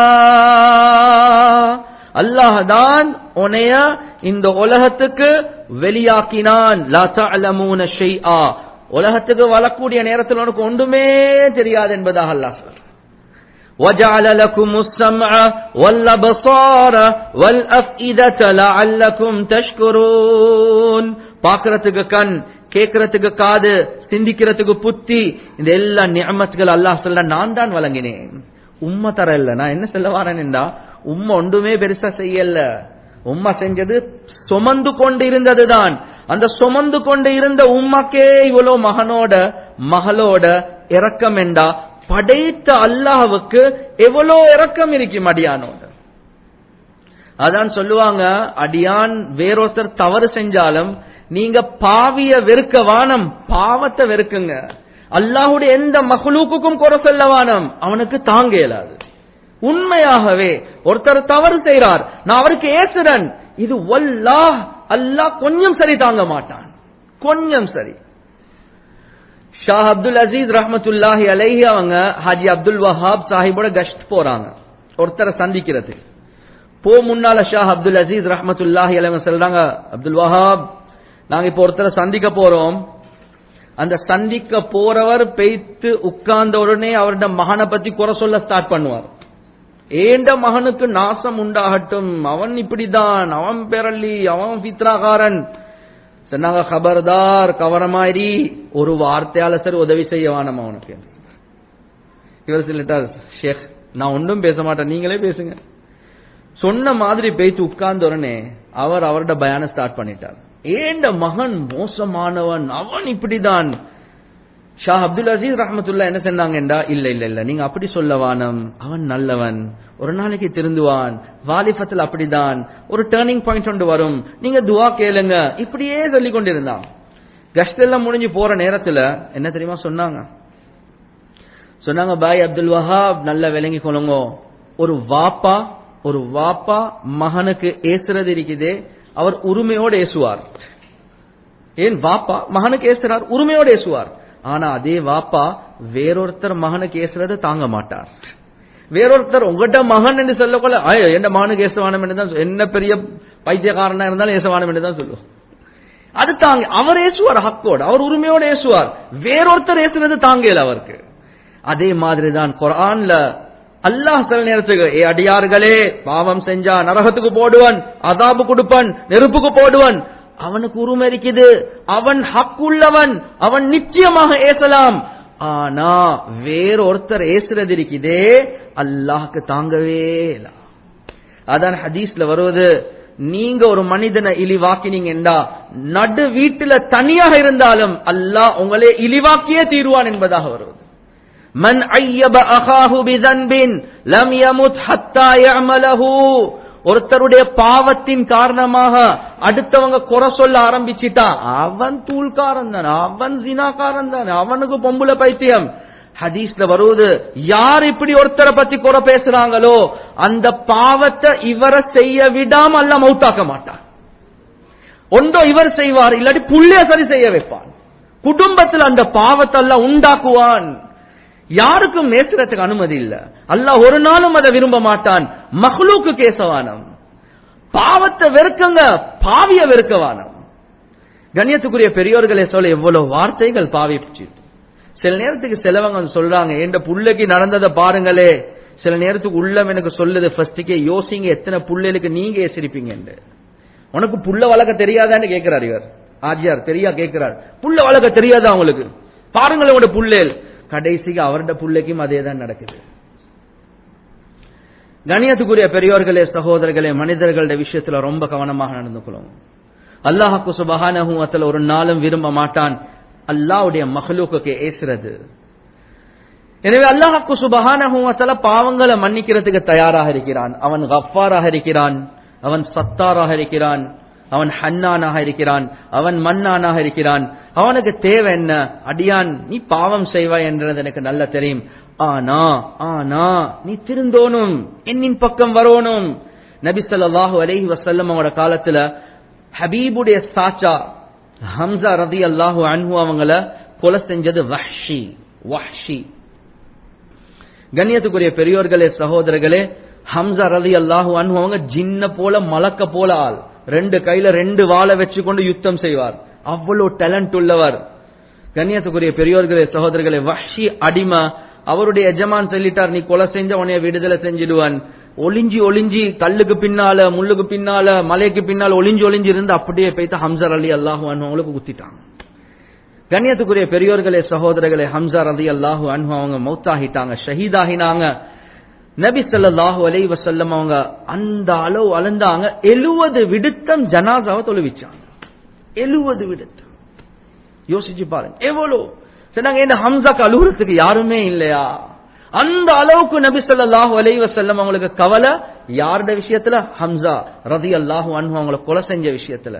அல்லாஹ் தான் உன்னைய இந்த உலகத்துக்கு வெளியாக்கினான் லா தஅலமூன ஷைஆ உலகத்துக்கு வரக்கூடிய நேரத்தில் உனக்கு ஒன்றுமே தெரியாது என்பதாக அல்லாஹ் சொல்றான் وجعل لكم السمع والأبصار والأفئدة لعلكم تشكرون பார்க்கறதுக்கு கண் கேட்கறதுக்கு காது சிந்திக்கிறதுக்கு புத்தி இந்த எல்லா நியமத்துகள் அல்லாஹ் சொல்ல நான் தான் வழங்கினேன் உம்மை தர இல்ல நான் என்ன சொல்ல வரேன்டா உம்மை ஒன்றுமே பெருசா செய்யல உம்மா செஞ்சது சுமந்து கொண்டு இருந்ததுதான் அந்த சுமந்து கொண்டு இருந்த உம்மாக்கே இவ்வளவு மகனோட மகளோட இரக்கம் என்றா படைத்த அல்லாஹ்வுக்கு எவ்வளோ இரக்கம் இருக்கும் அடியானோட அதான் சொல்லுவாங்க அடியான் வேறொருத்தர் தவறு செஞ்சாலும் நீங்க பாவிய வெறுக்க வானம் பாவத்தை வெறுக்குங்க அல்லாஹுடைய எந்த மகளுக்குக்கும் குறை சொல்ல வானம் அவனுக்கு தாங்க இயலாது உண்மையாகவே ஒருத்தர் தவறு செய்றார் நான் அவருக்கு ஏசுறன் இது வல்லாஹ் அல்லாஹ் கொஞ்சம் சரி தாங்க மாட்டான் கொஞ்சம் சரி ஷாஹ் அப்துல் அசீஸ் ரஹமத்துல்லாஹி அலைஹி அவங்க ஹாஜி அப்துல் வஹாப் சாஹிபோட கஷ்ட் போறாங்க ஒருத்தரை சந்திக்கிறதுக்கு போ முன்னால ஷாஹ் அப்துல் அசீஸ் ரஹமத்துல்லாஹி அலைஹி சொல்றாங்க அப்துல் வஹாப் நாங்க இப்போ ஒருத்தரை சந்திக்க போறோம் அந்த சந்திக்க போறவர் பெய்த்து உட்கார்ந்த உடனே அவருடைய மகனை பத்தி குறை சொல்ல ஸ்டார்ட் பண்ணுவார் ஏண்ட மகனுக்கு நாசம் உண்டாகட்டும் அவன் இப்படிதான் அவன் பெரல்லி அவன் ஃபித்ராகாரன் சொன்னாங்க கபர்தார் கவனமாயிரி ஒரு வார்த்தையால சார் உதவி செய்ய வேணாம் அவனுக்கு இவர் சொல்லிட்டார் ஷேக் நான் ஒன்றும் பேச மாட்டேன் நீங்களே பேசுங்க சொன்ன மாதிரி பேச்சு உட்கார்ந்த உடனே அவர் அவரோட பயான ஸ்டார்ட் பண்ணிட்டார் ஏண்ட மகன் மோசமானவன் அவன் இப்படிதான் ஷா அப்துல் அசீஸ் ரஹமத்துல்லா என்ன சொன்னாங்கடா இல்ல இல்ல இல்ல நீங்க அப்படி சொல்ல வானம் அவன் நல்லவன் ஒரு நாளைக்கு திருந்துவான் வாலிபத்தில் அப்படிதான் ஒரு டேர்னிங் பாயிண்ட் ஒன்று வரும் நீங்க துவா கேளுங்க இப்படியே சொல்லி கொண்டிருந்தான் கஷ்டம் எல்லாம் முடிஞ்சு போற நேரத்துல என்ன தெரியுமா சொன்னாங்க சொன்னாங்க பாய் அப்துல் வஹாப் நல்ல விளங்கி கொள்ளுங்க ஒரு வாப்பா ஒரு வாப்பா மகனுக்கு ஏசுறது இருக்குதே அவர் உரிமையோடு ஏசுவார் ஏன் வாப்பா மகனுக்கு ஏசுறார் உரிமையோடு ஏசுவார் ஆனா அதே வாப்பா வேறொருத்தர் மகனுக்கு ஏசுறதை தாங்க மாட்டார் வேறொருத்தர் உங்கள்கிட்ட மகன் என்று சொல்லக்கொள்ள ஐயோ எந்த மகனுக்கு ஏசுவானம் என்று தான் என்ன பெரிய பைத்தியக்காரனா இருந்தாலும் ஏசுவானம் என்று தான் சொல்லுவோம் அது தாங்க அவர் ஏசுவார் ஹக்கோடு அவர் உரிமையோடு ஏசுவார் வேறொருத்தர் ஏசுறது தாங்கல அவருக்கு அதே மாதிரி தான் குரான்ல அல்லாஹ் சில நேரத்துக்கு ஏ அடியார்களே பாவம் செஞ்சா நரகத்துக்கு போடுவன் அதாபு கொடுப்பன் நெருப்புக்கு போடுவன் அவனுக்கு உரிமை இருக்குது அவன் ஹக்குள்ளவன் அவன் நிச்சயமாக ஏசலாம் ஆனா வேறொருத்தர் ஏசுறது இருக்குதே அல்லாஹ்க்கு தாங்கவே இல்ல அதான் ஹதீஸ்ல வருவது நீங்க ஒரு மனிதனை இழிவாக்கினீங்கடா நடு வீட்டுல தனியாக இருந்தாலும் அல்லாஹ் உங்களே இழிவாக்கியே தீருவான் என்பதாக வருவது மன் ஐயப அகாஹு பிதன்பின் லம் யமுத் ஹத்தா யஅமலஹு ஒருத்தருடைய பாவத்தின் காரணமாக அடுத்தவங்க குறை சொல்ல ஆரம்பிச்சிட்டா அவன் தூள்காரன் தானே அவன் ஜினாக்காரன் தானே அவனுக்கு பொம்புல பைத்தியம் ஹதீஸ்ல வருவது யார் இப்படி ஒருத்தரை பத்தி குறை பேசுறாங்களோ அந்த பாவத்தை இவரை செய்ய விடாம அல்ல மௌத்தாக்க மாட்டான் ஒன்றோ இவர் செய்வார் இல்லாட்டி புள்ளைய சரி செய்ய வைப்பான் குடும்பத்தில் அந்த பாவத்தை எல்லாம் உண்டாக்குவான் யாருக்கும் நேசுறதுக்கு அனுமதி இல்ல அல்லாஹ் ஒரு நாளும் அதை விரும்ப மாட்டான் மஹ்லூக்கு கேசவானம் பாவத்தை வெறுக்கங்க பாவிய வெறுக்கவானம் கண்ணியத்துக்குரிய பெரியோர்களே சொல்ல எவ்வளவு வார்த்தைகள் பாவிச்சு சில நேரத்துக்கு சிலவங்க சொல்றாங்க எந்த புள்ளைக்கு நடந்ததை பாருங்களே சில நேரத்துக்கு உள்ளம் எனக்கு சொல்லுது ஃபர்ஸ்டுக்கே யோசிங்க எத்தனை புள்ளைகளுக்கு நீங்க ஏசிருப்பீங்க உனக்கு புள்ள வளர்க்க தெரியாதான்னு கேட்கிறார் இவர் ஆஜியார் தெரியா கேட்கிறார் புள்ள வளர்க்க தெரியாதா உங்களுக்கு பாருங்களேன் உங்களோட புள்ளேல் கடைசிக்கு அவருடைய புள்ளைக்கும் அதே தான் நடக்குது கணியத்துக்குரிய பெரியோர்களே சகோதரர்களே மனிதர்களுடைய விஷயத்துல ரொம்ப கவனமாக நடந்து கொள்ளும் அல்லாஹாக்கு சுபகானத்துல ஒரு நாளும் விரும்ப மாட்டான் அல்லாவுடைய மகளுக்கு ஏசுறது எனவே அல்லாஹாக்கு சுபகானத்துல பாவங்களை மன்னிக்கிறதுக்கு தயாராக இருக்கிறான் அவன் கஃபாராக இருக்கிறான் அவன் சத்தாராக இருக்கிறான் அவன் ஹன்னானாக இருக்கிறான் அவன் மன்னானாக இருக்கிறான் அவனுக்கு தேவை என்ன அடியான் நீ பாவம் செய்வாய் என்றது எனக்கு நல்ல தெரியும் ஆனா ஆனா நீ திருந்தோனும் என்னின் பக்கம் வரணும் நபி சொல்லாஹு அலஹி வசல்லம் அவங்களோட காலத்துல ஹபீபுடைய சாச்சா ஹம்சா ரதி அல்லாஹு அன்ஹு அவங்கள கொலை செஞ்சது வஹ்ஷி வஹ்ஷி கண்ணியத்துக்குரிய பெரியோர்களே சகோதரர்களே ஹம்சா ரதி அல்லாஹு அன்ஹு அவங்க ஜின்ன போல மலக்க போல ஆள் ரெண்டு கையில ரெண்டு வாழை வச்சு கொண்டு யுத்தம் செய்வார் அவ்வளவு டேலண்ட் உள்ளவர் கண்ணியத்துக்குரிய பெரியோர்களே சகோதரர்களே வஷி அடிமை அவருடைய எஜமான் சொல்லிட்டார் நீ கொலை செஞ்ச உனைய விடுதலை செஞ்சிடுவான் ஒளிஞ்சி ஒளிஞ்சி கல்லுக்கு பின்னால முள்ளுக்கு பின்னால மலைக்கு பின்னால ஒளிஞ்சி ஒளிஞ்சி இருந்து அப்படியே போய்த்து ஹம்சர் அலி அல்லாஹு அவங்களுக்கு குத்திட்டாங்க கண்ணியத்துக்குரிய பெரியோர்களே சகோதரர்களே ஹம்சர் அலி அல்லாஹு அன்ஹு அவங்க மௌத்தாகிட்டாங்க ஷஹீதாகினாங்க நபி ஸல்லல்லாஹு அலைஹி வஸல்லம் அவங்க அந்த அளவு அளந்தாங்க எழுவது விடுத்தம் ஜனாசாவை தொழுவிச்சாங்க எழுவது விடுத்தம் யோசிச்சு பாருங்க எவ்வளவு சொன்னாங்க என்ன ஹம்சாக்கு அழுகுறதுக்கு யாருமே இல்லையா அந்த அளவுக்கு நபி ஸல்லல்லாஹு அலைஹி வஸல்லம் அவங்களுக்கு கவலை யாருடைய விஷயத்துல ஹம்சா ரலியல்லாஹு அன்ஹு அவங்கள கொலை செஞ்ச விஷயத்துல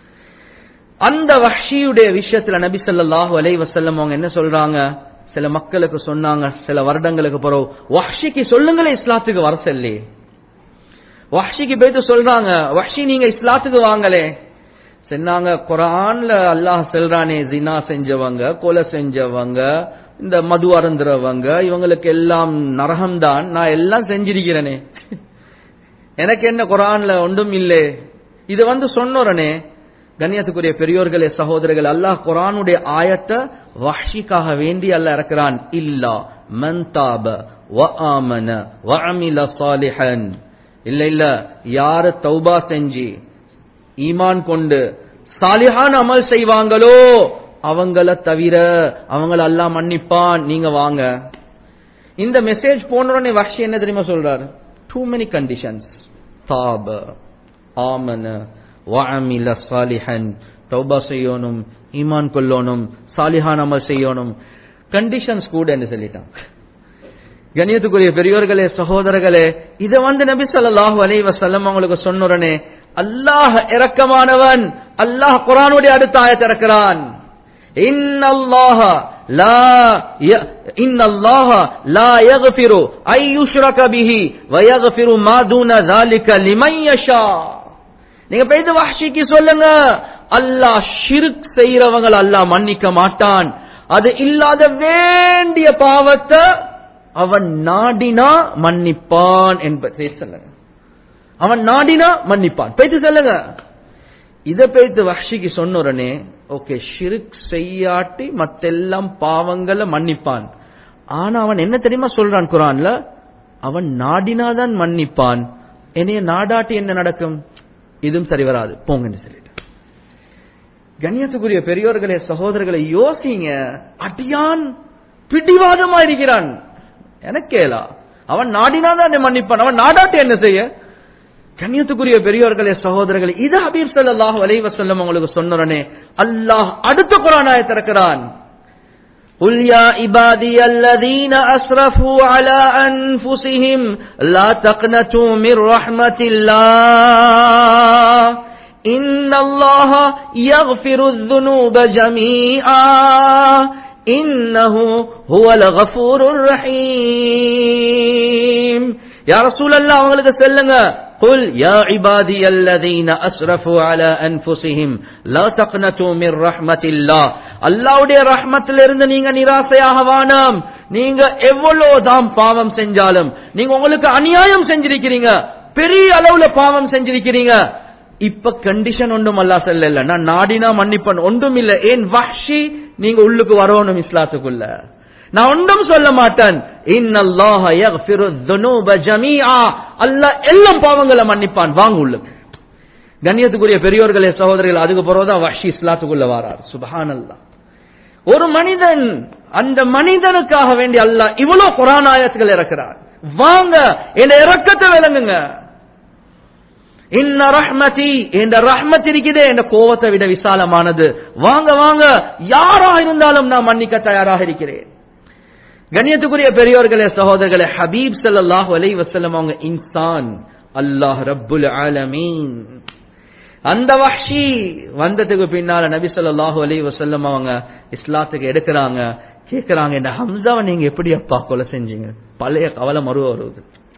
அந்த வஹ்ஷியுடைய விஷயத்துல நபி ஸல்லல்லாஹு அலைஹி வஸல்லம் அவங்க என்ன சொல்றாங்க சில மக்களுக்கு சொன்னாங்க சில வருடங்களுக்கு பிறகு வஹ்ஷிக்கு சொல்லுங்களே இஸ்லாத்துக்கு வர சொல்லி வஹ்ஷிக்கு போயிட்டு சொல்றாங்க வஹ்ஷி நீங்க இஸ்லாத்துக்கு வாங்களே சொன்னாங்க குரான்ல அல்லாஹ் சொல்றானே ஜினா செஞ்சவங்க கொலை செஞ்சவங்க இந்த மது அருந்துறவங்க இவங்களுக்கு எல்லாம் நரகம்தான் நான் எல்லாம் செஞ்சிருக்கிறேனே எனக்கு என்ன குரான்ல ஒன்றும் இல்லை இது வந்து சொன்னோரனே கண்ணியத்துக்குரிய பெரியோர்களே சகோதரர்கள் அல்லாஹ் குரானுடைய ஆயத்தை வஹ்ஷிக்காக வேண்டி அல்ல இறக்குறான் இல்லா மன்தாப வ ஆமன வ அமில சாலிஹன் இல்ல இல்ல யாரு தௌபா செஞ்சு ஈமான் கொண்டு சாலிஹான் அமல் செய்வாங்களோ அவங்கள தவிர அவங்கள அல்லாஹ் மன்னிப்பான் நீங்க வாங்க இந்த மெசேஜ் போனோடனே வஹ்ஷி என்ன தெரியுமா சொல்றாரு டூ மெனி கண்டிஷன்ஸ் தாப ஆமன وعمل صالحا தௌபா செய்யணும் ஈமான் கொள்ளணும் சாலிஹான் அமல் செய்யணும் கண்டிஷன்ஸ் கூட என்று சொல்லிட்டான் கணியத்துக்குரிய பெரியோர்களே சகோதரர்களே இத வந்து நபி ஸல்லல்லாஹு அலைஹி வஸல்லம் அவங்களுக்கு சொன்னுடனே அல்லாஹ் இரக்கமானவன் அல்லாஹ் குர்ஆனுடைய அடுத்த ஆயத்தை இறக்குறான் இன்னல்லாஹ லா ய- இன்னல்லாஹ லா யக்ஃபிரு ஐ யுஷ்ரக பிஹி வ யக்ஃபிரு மா தூன ذلك லிமன் யஷா நீங்க போயிட்டு வஹ்ஷிக்கு சொல்லுங்க அல்லாஹ் ஷிர்க் செய்யறவங்களை அல்லாஹ் மன்னிக்க மாட்டான் அது இல்லாத வேண்டிய பாவத்தை அவன் நாடினா மன்னிப்பான் என்பதை சொல்லுங்க அவன் நாடினா மன்னிப்பான் போயிட்டு சொல்லுங்க இத போயிட்டு வஹ்ஷிக்கு சொன்ன உடனே ஓகே ஷிர்க் செய்யாட்டி மத்தெல்லாம் பாவங்களை மன்னிப்பான் ஆனா அவன் என்ன தெரியுமா சொல்றான் குரான்ல அவன் நாடினாதான் மன்னிப்பான் என்னைய நாடாட்டி என்ன நடக்கும் இதுவும் சரி வராது போங்கன்னு சொல்லிட்டு கண்ணியத்துக்குரிய பெரியோர்களே சகோதரர்களை யோசிங்க அடியான் பிடிவாதமா இருக்கிறான் எனக்கேலா அவன் நாடினாதான் என்னை மன்னிப்பான் அவன் நாடாட்டி என்ன செய்ய கண்ணியத்துக்குரிய பெரியோர்களே சகோதரர்களே இது ஹபீப் ஸல்லல்லாஹு அலைஹி வஸல்லம் உங்களுக்கு சொன்னறனே அல்லாஹ் அடுத்த குர்ஆனாயை திறக்கிறான் قل يا عبادي الذين أسرفوا على أنفسهم لا تقنطوا من رحمة الله إن الله يغفر الذنوب جميعا إنه هو الغفور الرحيم يا رسول الله அவங்களுக்கு சொல்லுங்க قل يا عبادي الذين أسرفوا على أنفسهم لا تقنطوا من رحمة الله அல்லாஹ்வுடைய ரஹ்மத்திலிருந்து நீங்க நிராசையாக வானாம் நீங்க எவ்வளவுதான் பாவம் செஞ்சாலும் நீங்க உங்களுக்கு அநியாயம் செஞ்சிருக்கிறீங்க பெரிய அளவுல பாவம் செஞ்சிருக்கிறீங்க இப்ப கண்டிஷன் ஒன்றும் அல்லா செல்ல நான் நாடினா மன்னிப்பன் ஒன்றும் இல்ல ஏன் வஹ்ஷி நீங்க உள்ளுக்கு வரணும் இஸ்லாத்துக்குள்ள நான் ஒன்றும் சொல்ல மாட்டேன் இன்னல்லாஹ யக்ஃபிரு ذுனூப ஜமீஆ அல்லாஹ் எல்லாம் பாவங்களை மன்னிப்பான் வாங்க உள்ளுக்கு கண்ணியத்துக்குரிய பெரியோர்களே சகோதரர்கள் அதுக்கு பிறகுதான் வஹ்ஷி இஸ்லாத்துக்குள்ள வாரார் சுபஹானல்லாஹ் ஒரு மனிதன் அந்த மனிதனுக்காக வேண்டி அல்லாஹ் இவ்வளவு குரான் ஆயத்துகள் இறக்கிறார் வாங்க என் இறக்கத்தை விளங்குங்க இன்ன ரஹ்மதி என்ற ரஹ்மத் இருக்குதே என்ற கோவத்தை விட விசாலமானது வாங்க வாங்க யாரா இருந்தாலும் நான் மன்னிக்க தயாராக இருக்கிறேன் கண்ணியத்துக்குரிய பெரியோர்களே சகோதரர்களே ஹபீப் ஸல்லல்லாஹு அலைஹி வஸல்லம் அவங்க இன்சான் அல்லாஹ் ரப்புல் ஆலமீன் அந்த வஹ்ஷி வந்ததுக்கு பின்னால நபி ஸல்லல்லாஹு அலைஹி வஸல்லம் அவங்க இஸ்லாத்துக்கு எடுக்கிறாங்க கேக்குறாங்க இந்த ஹம்சாவை நீங்க எப்படி அப்பா கொலை செஞ்சீங்க பழைய கவலை மறுவ வருது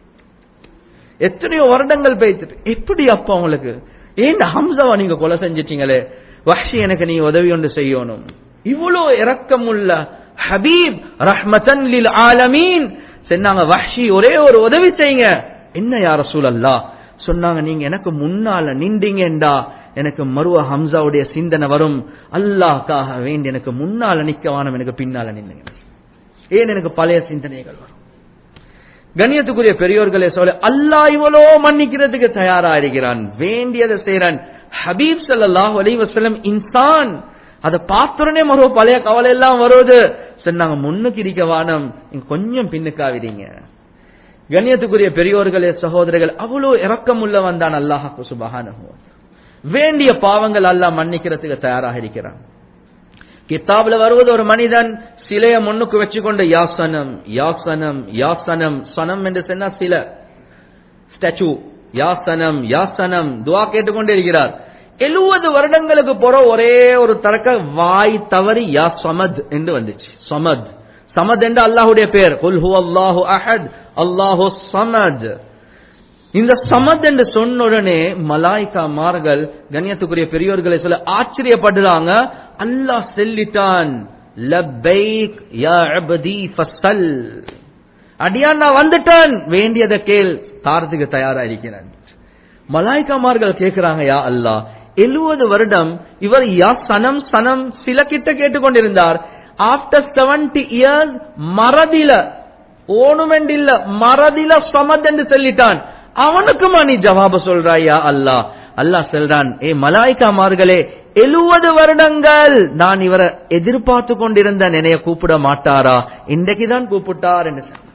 எத்தனையோ வருடங்கள் பேய்த்துட்டு எப்படி அப்பா உங்களுக்கு ஏன் இந்த ஹம்சாவை நீங்க கொலை செஞ்சிட்டீங்களே வஹ்ஷி எனக்கு நீங்க உதவி ஒன்று செய்யணும் இவ்வளோ இரக்கமுள்ள ஹபீப் ரஹ்மதன் லில் ஆலமீன் சொன்னாங்க வஹ்ஷி ஒரே ஒரு உதவி செய்யுங்க என்ன யார சூழல்லா சொன்னாங்க நீங்க எனக்கு முன்னால நின்றீங்கண்டா எனக்கு மருவ ஹம்சாவுடைய சிந்தனை வரும் அல்லாஹ்க்காக வேண்டி எனக்கு முன்னால நிக்க வானம் எனக்கு பின்னால நின்னுங்க ஏன் எனக்கு பழைய சிந்தனைகள் வரும் கண்ணியத்துக்குரிய பெரியோர்களே சொல்ல அல்லாஹ் இவ்வளோ மன்னிக்கிறதுக்கு தயாரா இருக்கிறான் வேண்டியதை செய்யறான் ஹபீப் ஸல்லல்லாஹு அலைஹி வஸல்லம் இன்சான் அதை பார்த்தோடனே மறுவ பழைய கவலை எல்லாம் வருது சொன்னாங்க முன்னுக்கு இருக்க வானம் நீங்க கொஞ்சம் பின்னுக்காவிதீங்க கண்ணியத்துக்குரிய பெரியோர்களே சகோதரர்கள் அவ்வளோ இரக்கம் உள்ளவன் தான் அல்லாஹாக்கு சுபஹானஹு வேண்டிய பாவங்கள் அல்லாஹ் மன்னிக்கிறதுக்கு தயாராக இருக்கிறான் கித்தாப்ல வருவது ஒரு மனிதன் சிலைய முன்னுக்கு வச்சுக்கொண்டு யாசனம் யாசனம் யாசனம் சனம் என்று சொன்னா சில ஸ்டாச்சு யாசனம் யாசனம் துவா கேட்டுக்கொண்டே இருக்கிறார் எழுபது வருடங்களுக்கு போற ஒரே ஒரு தரக்க வாய் தவறி யா சமத் என்று வந்துச்சு சமத் சமத் என்று அல்லாஹுடைய பேர் குல் ஹு அல்லாஹு அஹத் அல்லாஹு சமத் இந்த சமத் என்று சொன்ன உடனே மலாய்கா மார்கள் கண்ணியத்துக்குரிய பெரியோர்களை சொல்ல ஆச்சரியப்படுறாங்க அல்லாஹ் செல்லிட்டான் லப்பைக் யா அபதி ஃபஸல் அடியான் நான் வந்துட்டான் வேண்டியதை கேள் தாரத்துக்கு தயாரா இருக்கிறான் மலாய்க்காமார்கள் கேட்கிறாங்க யா அல்லாஹ் எழுபது வருடம் இவர் யா சனம் சனம் சில கிட்ட கேட்டுக்கொண்டிருந்தார் ஆப்டர் செவன்டி இயர்ஸ் மறதில ஓணுமெண்ட் இல்ல மறதில சமத் என்று சொல்லிட்டான் அவனுக்குமா நீ ஜவாப சொல்றாயா அல்லாஹ் அல்லாஹ் சொல்றான் ஏ மலாய்க்காமார்களே எழுபது வருடங்கள் நான் இவரை எதிர்பார்த்து கொண்டிருந்த நினைய கூப்பிட மாட்டாரா இன்றைக்குதான் கூப்பிட்டார் என்று சொன்னார்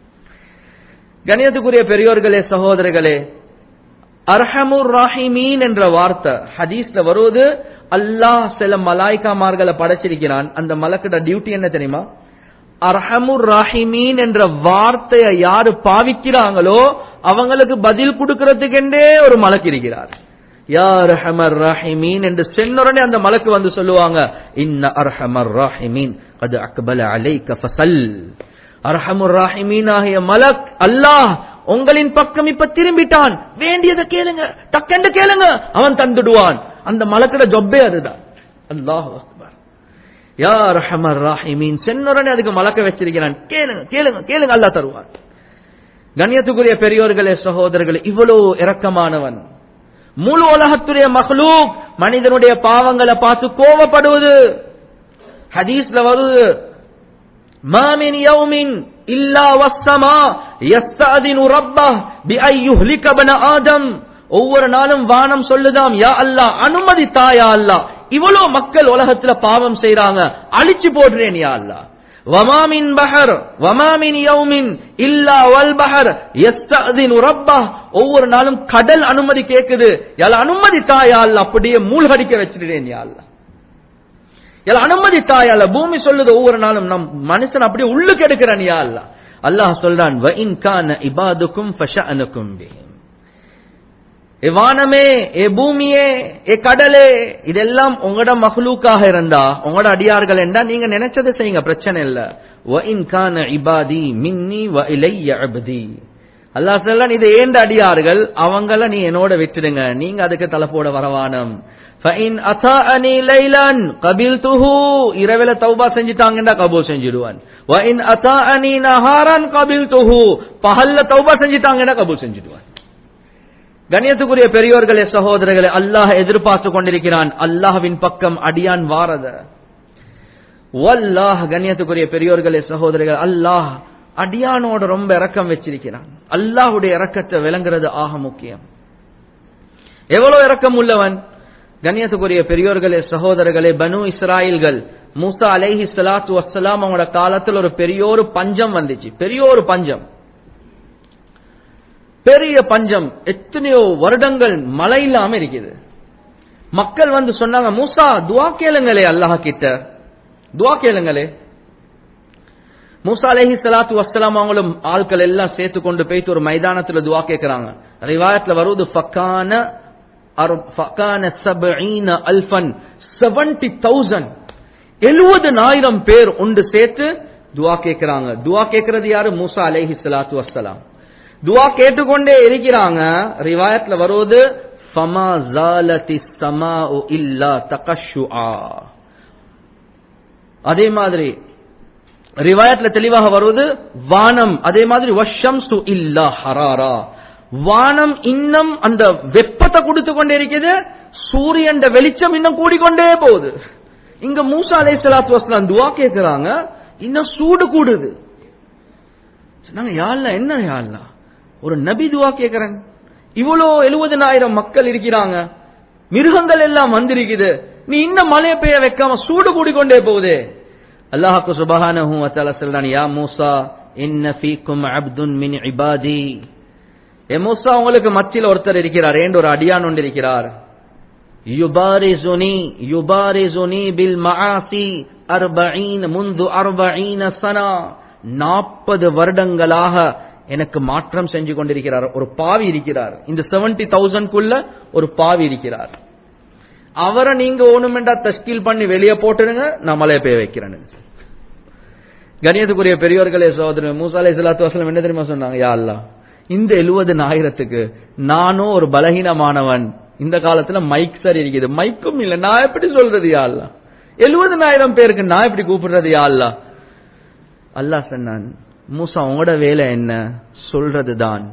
கணியத்துக்குரிய பெரியோர்களே சகோதரர்களே அர்ஹமுர் ராஹிமீன் என்ற வார்த்தை ஹதீஸ்ல வருவது அல்லாஹ் சில மலாய்க்காமார்களை படைச்சிருக்கிறான் அந்த மலக்கிட டியூட்டி என்ன தெரியுமா அர்ஹமுர் ராஹிமீன் என்ற வார்த்தையை யாரு பாவிக்கிறாங்களோ அவங்களுக்கு பதில் கொடுக்கறதுக்கென்றே ஒரு மலக்கு இருக்கிறார் யா அர்ஹமர் ராஹிமீன் என்று சென்னுடனே அந்த மலக்கு வந்து சொல்லுவாங்க இன்ன அர்ஹமர் ராஹிமீன் அது அக்பல அலைக்க ஃபசல் அர்ஹமுர் ராஹிமீன் ஆகிய மலக் அல்லாஹ் உங்களின் பக்கம் இப்ப திரும்பிட்டான் வேண்டியதை கேளுங்க டக்கென்று கேளுங்க அவன் தந்துடுவான் அந்த மலக்கிட ஜொப்பே அதுதான் அல்லாஹ் அக்பர் யா ரஹமர் ராஹிமீன் சென்னுடனே அதுக்கு மலக்க வச்சிருக்கிறான் கேளுங்க கேளுங்க கேளுங்க அல்லாஹ் தருவான் கண்ணியத்துக்குரிய பெரியோர்களே சகோதரர்களே இவ்வளவு இரக்கமானவன் முழு உலகத்துடைய மகளூக் மனிதனுடைய பாவங்களை பார்த்து கோவப்படுவது ஹதீஸ்ல வருது மாமின் யௌமின் இல்லா வஸ்ஸமா யஸ்தஅதினு ரப்பஹ் பிஐ யுஹ்லிக பன ஆதம் ஒவ்வொரு நாளும் வானம் சொல்லுதாம் யா அல்லாஹ் அனுமதி தாயா அல்லாஹ் இவ்வளவு மக்கள் உலகத்துல பாவம் செய்றாங்க அழிச்சு போடுறேன் யா அல்லாஹ் வமாமின் பஹர் வமாமின் யௌமின் இல்லா வல் பஹர் யஸ்தஅதினு ரப்பஹ் ஒவ்வொரு நாளும் கடல் அனுமதி கேக்குது யா அனுமதி தாயா அல்லாஹ் அப்படியே மூழ்கடிக்க வச்சிடுறேன் யா அல்லாஹ் எல்லாம் அனுமதி தாயால பூமி சொல்லுது ஒவ்வொரு நாளும் நம் மனுஷன் அப்படியே உள்ளுக்கு எடுக்கிறான் யா அல்லா அல்லாஹ் சொல்றான் வ இன் கான இபாதுக்கும் ஃபஷஅனுக்கும் பிஹிம் ஏ வானமே ஏ பூமியே ஏ கடலே இதெல்லாம் உங்களோட மஹ்லூக்காக இருந்தா உங்களோட அடியார்கள் என்றா நீங்க நினைச்சதை செய்யுங்க பிரச்சனை இல்ல வ இன் கான இபாதி மின்னி வ இலைய அப்தி அல்லாஹ் சொல்றான் இது ஏண்ட அடியார்கள் அவங்கள நீ என்னோட விட்டுடுங்க நீங்க அதுக்கு தலை போட வரவானம் فَإِنْ أَطَاعَنِي لَيْلًا قَبِلْتُهُ இரவில தௌபா செஞ்சிட்டாங்கடா கபூல் செஞ்சிடுவான் وَإِنْ أَطَاعَنِي نَهَارًا قَبِلْتُهُ பகல்ல தௌபா செஞ்சிட்டாங்கடா கபூல் செஞ்சிடுவான் கண்ணியத்துக்குரிய பெரியோர்களே சகோதரர்களே அல்லாஹ் எதிர்பார்த்து கொண்டிருக்கிறான் அல்லாஹ்வின் பக்கம் அடியான் வாரத வல்லாஹ் கண்ணியத்துக்குரிய பெரியோர்களே சகோதரர்கள் அல்லாஹ் அடியானோட ரொம்ப இரக்கம் வச்சிருக்கிறான் அல்லாஹ்வுடைய இரக்கத்தை விளங்குறது ஆக முக்கியம் எவ்வளவு இரக்கம் உள்ளவன் கண்ணியத்துக்குரிய பெரியோர்களே சகோதரர்களே பனு இஸ்ராயல்கள் மூசா அலைஹி ஸலாத்து வஸ்ஸலாம் அவங்களோட காலத்தில் ஒரு பெரிய ஒரு பஞ்சம் வந்துச்சு பெரிய ஒரு பஞ்சம் பெரிய பஞ்சம் எத்தனையோ வருடங்கள் மழை இல்லாம இருக்குது மக்கள் வந்து சொன்னாங்க மூசா துவா கேளுங்களே அல்லாஹ் கிட்ட துவா கேளுங்களே மூசா அலைஹி ஸலாத்து வஸ்ஸலாம் அவங்களும் ஆட்கள் எல்லாம் சேர்த்து கொண்டு போயிட்டு ஒரு மைதானத்துல துவா கேட்கறாங்க ரிவாயத்துல வருது ஃபக்கான எழுபதுனாயிரம் பேர் ஒன்று சேர்த்து துவா கேட்கிறாங்க துவா கேட்கறது யாரு மூசா அலேஹி சலாத்து வசலாம் துவா கேட்டுக்கொண்டே இருக்கிறாங்க ரிவாயத்துல வருவது ஃபமா ஜாலதி ஸமாஉ இல்லா தகஷுஆ அதே மாதிரி ரிவாயத்துல தெளிவாக வருவது வானம் அதே மாதிரி வஷம்சு இல்லா ஹராரா வானம் இன்னும் அந்த வெப்பத்தை கொடுத்து கொண்டே இருக்குது சூரியன் வெளிச்சம் இன்னும் கூடிக்கொண்டே போகுது இங்க மூசா அலை சலாத்து வசலாம் துவா கேட்கிறாங்க இன்னும் சூடு கூடுது சொன்னாங்க யாழ்ல என்ன யாழ்ல ஒரு நபி துவா கேட்கிறேன் இவ்வளோ எழுபதனாயிரம் மக்கள் இருக்கிறாங்க மிருகங்கள் எல்லாம் வந்திருக்குது நீ இன்னும் மழையை பெய்ய வைக்காம சூடு கூடிக்கொண்டே போகுது அல்லாஹாக்கு சுபஹானஹு வத்தால சொல்றான் யா மூசா இன்ன ஃபீக்கும் அப்துன் மின் இபாதி ஏ மூசா உங்களுக்கு மத்தியில் ஒருத்தர் இருக்கிறார் ஏண்டு ஒரு அடியான் ஒன்று இருக்கிறார் யுபாரிசுனி யுபாரிசுனி பில் மஆசி அர்பஈன் முந்து அர்பஈன சனா நாற்பது வருடங்களாக எனக்கு மாற்றம் செஞ்சு கொண்டிருக்கிறார் ஒரு பாவி இருக்கிறார் இந்த செவன்டி தௌசண்ட்குள்ள ஒரு பாவி இருக்கிறார் அவரை நீங்க ஓணுமெண்டா தஸ்கீல் பண்ணி வெளியே போட்டுடுங்க நான் மலையை பெய்ய வைக்கிறேன் கணியத்துக்குரிய பெரியோர்களே சோதரன் மூசா அலை சலாத்து வசலம் என்ன தெரியுமா சொன்னாங்க யா அல்லா இந்த எழுபது ஆயிரத்துக்கு நானும் ஒரு பலகீனமானவன் இந்த காலத்துல மைக் சரி இருக்குது மைக்கும் இல்ல நான் எப்படி சொல்றது யா அல்லா எழுபதனாயிரம் பேருக்கு நான் எப்படி கூப்பிடுறது யா அல்லா அல்லாஹ் சொன்னான் மூசா உங்களோட வேலை என்ன சொல்றது தான்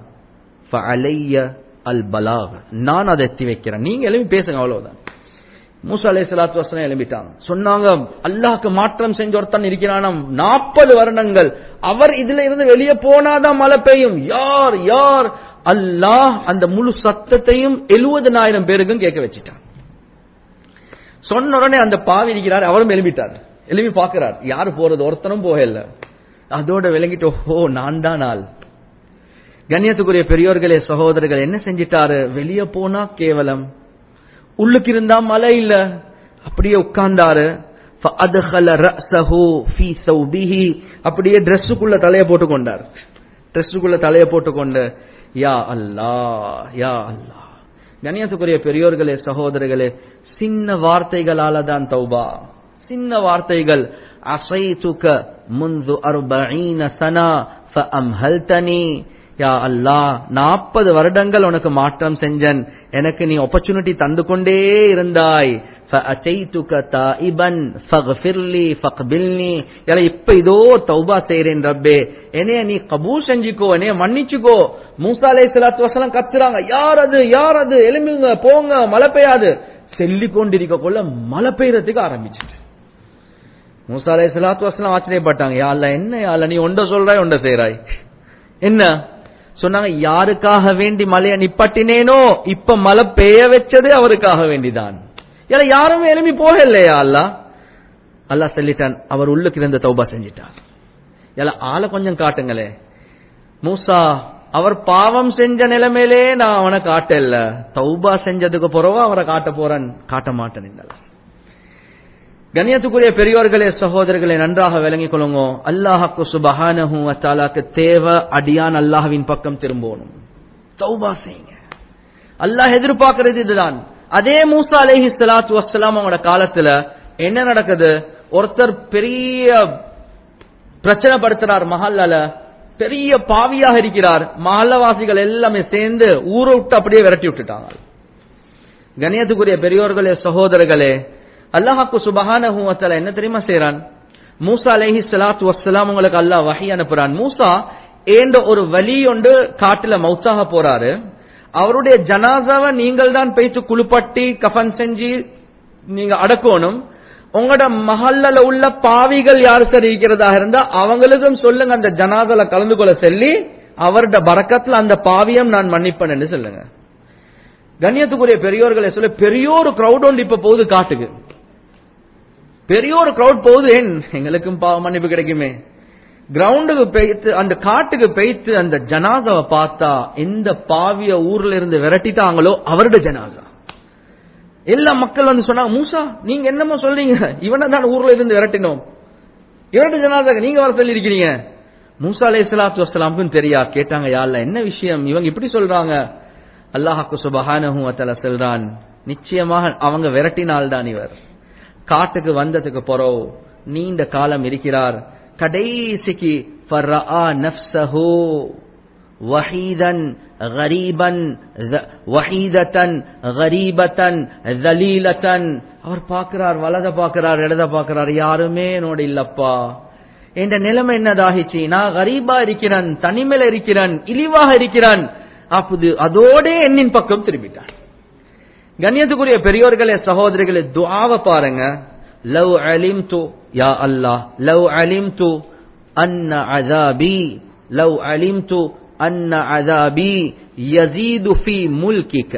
அல் பலாக் நான் அதை எத்தி வைக்கிறேன் நீங்க எழுப்பி பேசுங்க அவ்வளவுதான் மூசா அலை சலாத்து வசனம் எழுப்பிட்டாங்க சொன்னாங்க அல்லாஹ்க்கு மாற்றம் செஞ்ச ஒருத்தன் இருக்கிறானாம் நாற்பது வருடங்கள் அவர் இதுல இருந்து வெளியே போனாதான் மழை பெய்யும் யார் யார் அல்லாஹ் அந்த முழு சத்தத்தையும் எழுபதனாயிரம் பேருக்கும் கேட்க வச்சுட்டான் சொன்ன உடனே அந்த பாவி இருக்கிறார் அவரும் எழுப்பிட்டார் எழுப்பி பார்க்கிறார் யாரு போறது ஒருத்தனும் போகல அதோட விளங்கிட்டு ஓ நான் தான் ஆள் கண்ணியத்துக்குரிய பெரியோர்களே சகோதரர்கள் என்ன செஞ்சிட்டாரு வெளியே போனா கேவலம் உள்ளுக்கு இருந்தா மழை இல்ல அப்படியே உட்கார்ந்தாரு فَأَدْخَلَ رَأْسَهُ فِي ثَوْبِهِ அப்படியே ட்ரெஸ்ஸுக்குள்ள தலைய போட்டு கொண்டார் ட்ரெஸ்ஸுக்குள்ள தலைய போட்டு கொண்டு யா அல்லாஹ் யா அல்லாஹ் கண்ணியத்துக்குரிய பெரியோர்களே சகோதரர்களே சின்ன வார்த்தைகளால தான் தௌபா சின்ன வார்த்தைகள் அசைதுக முந்து அர்பஈன சனா ஃபஅம்ஹல்தனி யா அல்லாஹ் நாற்பது வருடங்கள் உனக்கு மாற்றம் செஞ்சன் எனக்கு நீ ஆப்பர்ச்சுனிட்டி தந்து கொண்டே இருந்தாய் فأتيتك تائبا فاغفر لي فاقبلني يلا இப்ப இதோ தௌபா செய்றேன் ரப்பே என்னைய நீ கபூல் செஞ்சுக்கோ என்னைய மன்னிச்சுக்கோ மூசா அலைஹிஸ்ஸலாத்து வஸலாம் கத்துறாங்க யார் அது யார் அது எழும்புங்க போங்க மழை பெய்யாது செல்லி கொண்டிருக்க கொள்ள மழை பெய்யறதுக்கு ஆரம்பிச்சிச்சு மூசா அலைஹிஸ்ஸலாத்து வஸலாம் ஆச்சரியப்பட்டாங்க யா அல்லாஹ் என்ன யா அல்லாஹ் நீ ஒண்ட சொல்றாய் ஒண்ட செய்றாய் என்ன சொன்னாங்க யாருக்காக வேண்டி மழையை நிப்பட்டினேனோ இப்ப மழை பெய்ய வச்சதே அவருக்காக வேண்டிதான் ஏன்னா யாருமே எழுப்பி போக இல்லையா அல்லா அல்லாஹ் சொல்லிட்டான் அவர் உள்ளுக்கு இருந்த தௌபா செஞ்சிட்டார் ஏல ஆளை கொஞ்சம் காட்டுங்களே மூசா அவர் பாவம் செஞ்ச நிலைமையிலே நான் அவனை காட்டல தௌபா செஞ்சதுக்கு பிறவா அவரை காட்ட போறேன் காட்ட மாட்டேன் கண்ணியத்துக்குரிய பெரியோர்களே சகோதரர்களே நன்றாக விளங்கிக் கொள்ளுங்க அல்லாஹாக்கு சுபஹானஹு அத்தாலாக்கு தேவை அடியான் அல்லாஹ்வின் பக்கம் திரும்பணும் தௌபா செய்யுங்க அல்லாஹ் எதிர்பார்க்கிறது இதுதான் அதே மூசா அலைஹி ஸலாத்து வஸ்ஸலாம் அவங்களோட காலத்துல என்ன நடக்குது ஒருத்தர் பெரிய பிரச்சனை படுத்துறார் மஹல்லால பெரிய பாவியாக இருக்கிறார் மஹல்லவாசிகள் எல்லாமே சேர்ந்து ஊரை விட்டு அப்படியே விரட்டி விட்டுட்டாங்க கணியத்துக்குரிய பெரியோர்களே சகோதரர்களே அல்லாஹாக்கு சுபஹானஹு வ தஆலா என்ன தெரியுமா செய்றான் மூசா அலைஹி ஸலாத்து வஸ்ஸலாம் உங்களுக்கு அல்லாஹ் வஹி அனுப்புறான் மூசா ஏண்ட ஒரு வலி ஒன்று காட்டுல மௌத்தாக போறாரு அவருடைய ஜனாசாவை நீங்கள் தான் பேச்சு குளிப்பட்டி கஃன் செஞ்சு நீங்க அடக்கணும் உங்களோட மஹல்லல உள்ள பாவிகள் யார் சரி இருக்கிறதா இருந்தா அவங்களுக்கும் சொல்லுங்க அந்த ஜனாதல கலந்து கொள்ள சொல்லி அவருடைய பறக்கத்துல அந்த பாவியம் நான் மன்னிப்பேன்னு சொல்லுங்க கண்ணியத்துக்குரிய பெரியோர்களை சொல்ல பெரிய ஒரு கிரௌட் ஒன்று இப்ப போகுது காட்டுக்கு பெரிய ஒரு கிரௌட் போகுது ஏன் எங்களுக்கும் பாவ மன்னிப்பு கிடைக்குமே கிரவுண்டுக்கு பெய்த்து அந்த காட்டுக்கு பெய்த்து அந்த ஜனாதாவை பார்த்தா எந்த பாவிய ஊர்ல இருந்து விரட்டிட்டாங்களோ அவருடைய ஜனாதா எல்லா மக்கள் வந்து சொன்னாங்க மூசா நீங்க என்னமோ சொல்றீங்க இவனை தான் ஊர்ல இருந்து விரட்டினோம் இவருடைய ஜனாதா நீங்க வர சொல்லி இருக்கிறீங்க மூசா அலை சலாத்து வசலாமுக்கும் தெரியா கேட்டாங்க யாழ்ல என்ன விஷயம் இவங்க இப்படி சொல்றாங்க அல்லாஹாக்கு சுபஹானஹு வத்தல சொல்றான் நிச்சயமாக அவங்க விரட்டினால் தான் இவர் காட்டுக்கு வந்ததுக்கு போறோம் நீண்ட காலம் இருக்கிறார் கடைசிக்கு ஃபர்ரஆ நஃப்ஸஹு வஹீதன் கரீபன் வஹீதத்தன் கரீபத்தன் தலீலத்தன் அவர் பார்க்கிறார் வலத பார்க்கிறார் இடத பார்க்கிறார் யாருமே என்னோட இல்லப்பா என்ற நிலைமை என்னதாகிச்சு நான் கரீபா இருக்கிறேன் தனிமையில இருக்கிறேன் இழிவாக இருக்கிறேன் அப்போது அதோட எண்ணின் பக்கம் திரும்பிட்டான் கண்ணியத்துக்குரிய பெரியோர்களே சகோதரிகளே துஆவை பாருங்க லவ் அலிம்து யா அல்லாஹ் லவ் அலிம்து அன்ன அஸாபி லவ் அலிம்து அன்ன அஸாபி யஸீது ஃபீ முல்கிக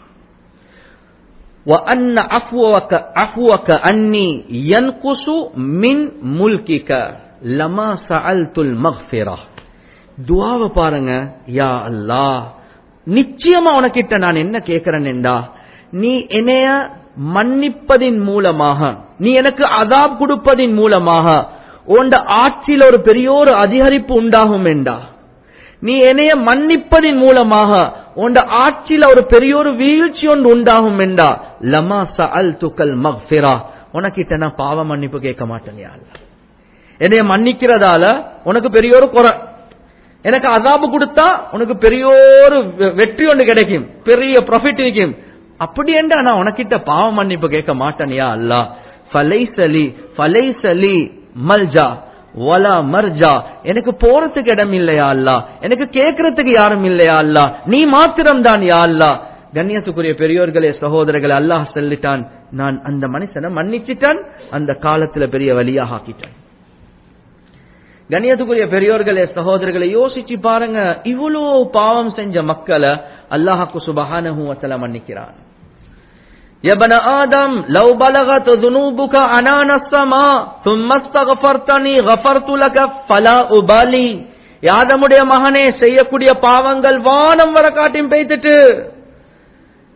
وأن عفوك عفوك أني ينقص من ملكك لما سألت المغفرة துவாவை பாருங்க யா அல்லாஹ் நிச்சயமா உனக்கிட்ட நான் என்ன கேட்கிறேன் என்றா நீ என்னைய மன்னிப்பதின் மூலமாக நீ எனக்கு அதாப் கொடுப்பதின் மூலமாக உண்ட ஆட்சியில் ஒரு பெரிய ஒரு அதிகரிப்பு உண்டாகும் என்றா நீ என்னைய மன்னிப்பதின் மூலமாக உண்ட ஆட்சியில் ஒரு பெரிய ஒரு வீழ்ச்சி ஒன்று உண்டாகும் என்றா லமா சஅல் துக்கல் மக்ஃபிரா உனக்கிட்ட நான் பாவ மன்னிப்பு கேட்க மாட்டேன் யா அல்லாஹ். என்னைய மன்னிக்கிறதால உனக்கு பெரிய ஒரு குறை எனக்கு அதாபு கொடுத்தா உனக்கு பெரிய ஒரு வெ- வெற்றி ஒன்று கிடைக்கும் பெரிய ப்ராஃபிட் இருக்கும் அப்படி என்றா நான் உனக்கிட்ட பாவ மன்னிப்பு கேட்க மாட்டேனியா அல்லா ஃபலைசலி ஃபலைசலி மல்ஜா வலா மர்ஜா எனக்கு போறதுக்கு இடம் இல்லையா அல்லா எனக்கு கேட்கறதுக்கு யாரும் இல்லையா அல்லா நீ மாத்திரம் தான் யா அல்லா கண்ணியத்துக்குரிய பெரியோர்களே சகோதரர்களே அல்லாஹ் சொல்லிட்டான் நான் அந்த மனுஷனை மன்னிச்சிட்டான் அந்த காலத்துல பெரிய வழியாக ஆக்கிட்டான் கண்ணியத்துக்குரிய பெரியோர்களே சகோதரர்களை யோசிச்சு பாருங்க இவ்வளோ பாவம் செஞ்ச மக்களை அல்லாஹாக்கு சுபஹானஹு வத்தல மன்னிக்கிறான் يا آدم لو بلغت ذنوبك عنان السماء ثم استغفرتني غفرت لك فلا أبالي யாதமுடைய மகனே செய்யக்கூடிய பாவங்கள் வானம் வர காட்டியும் பெய்த்துட்டு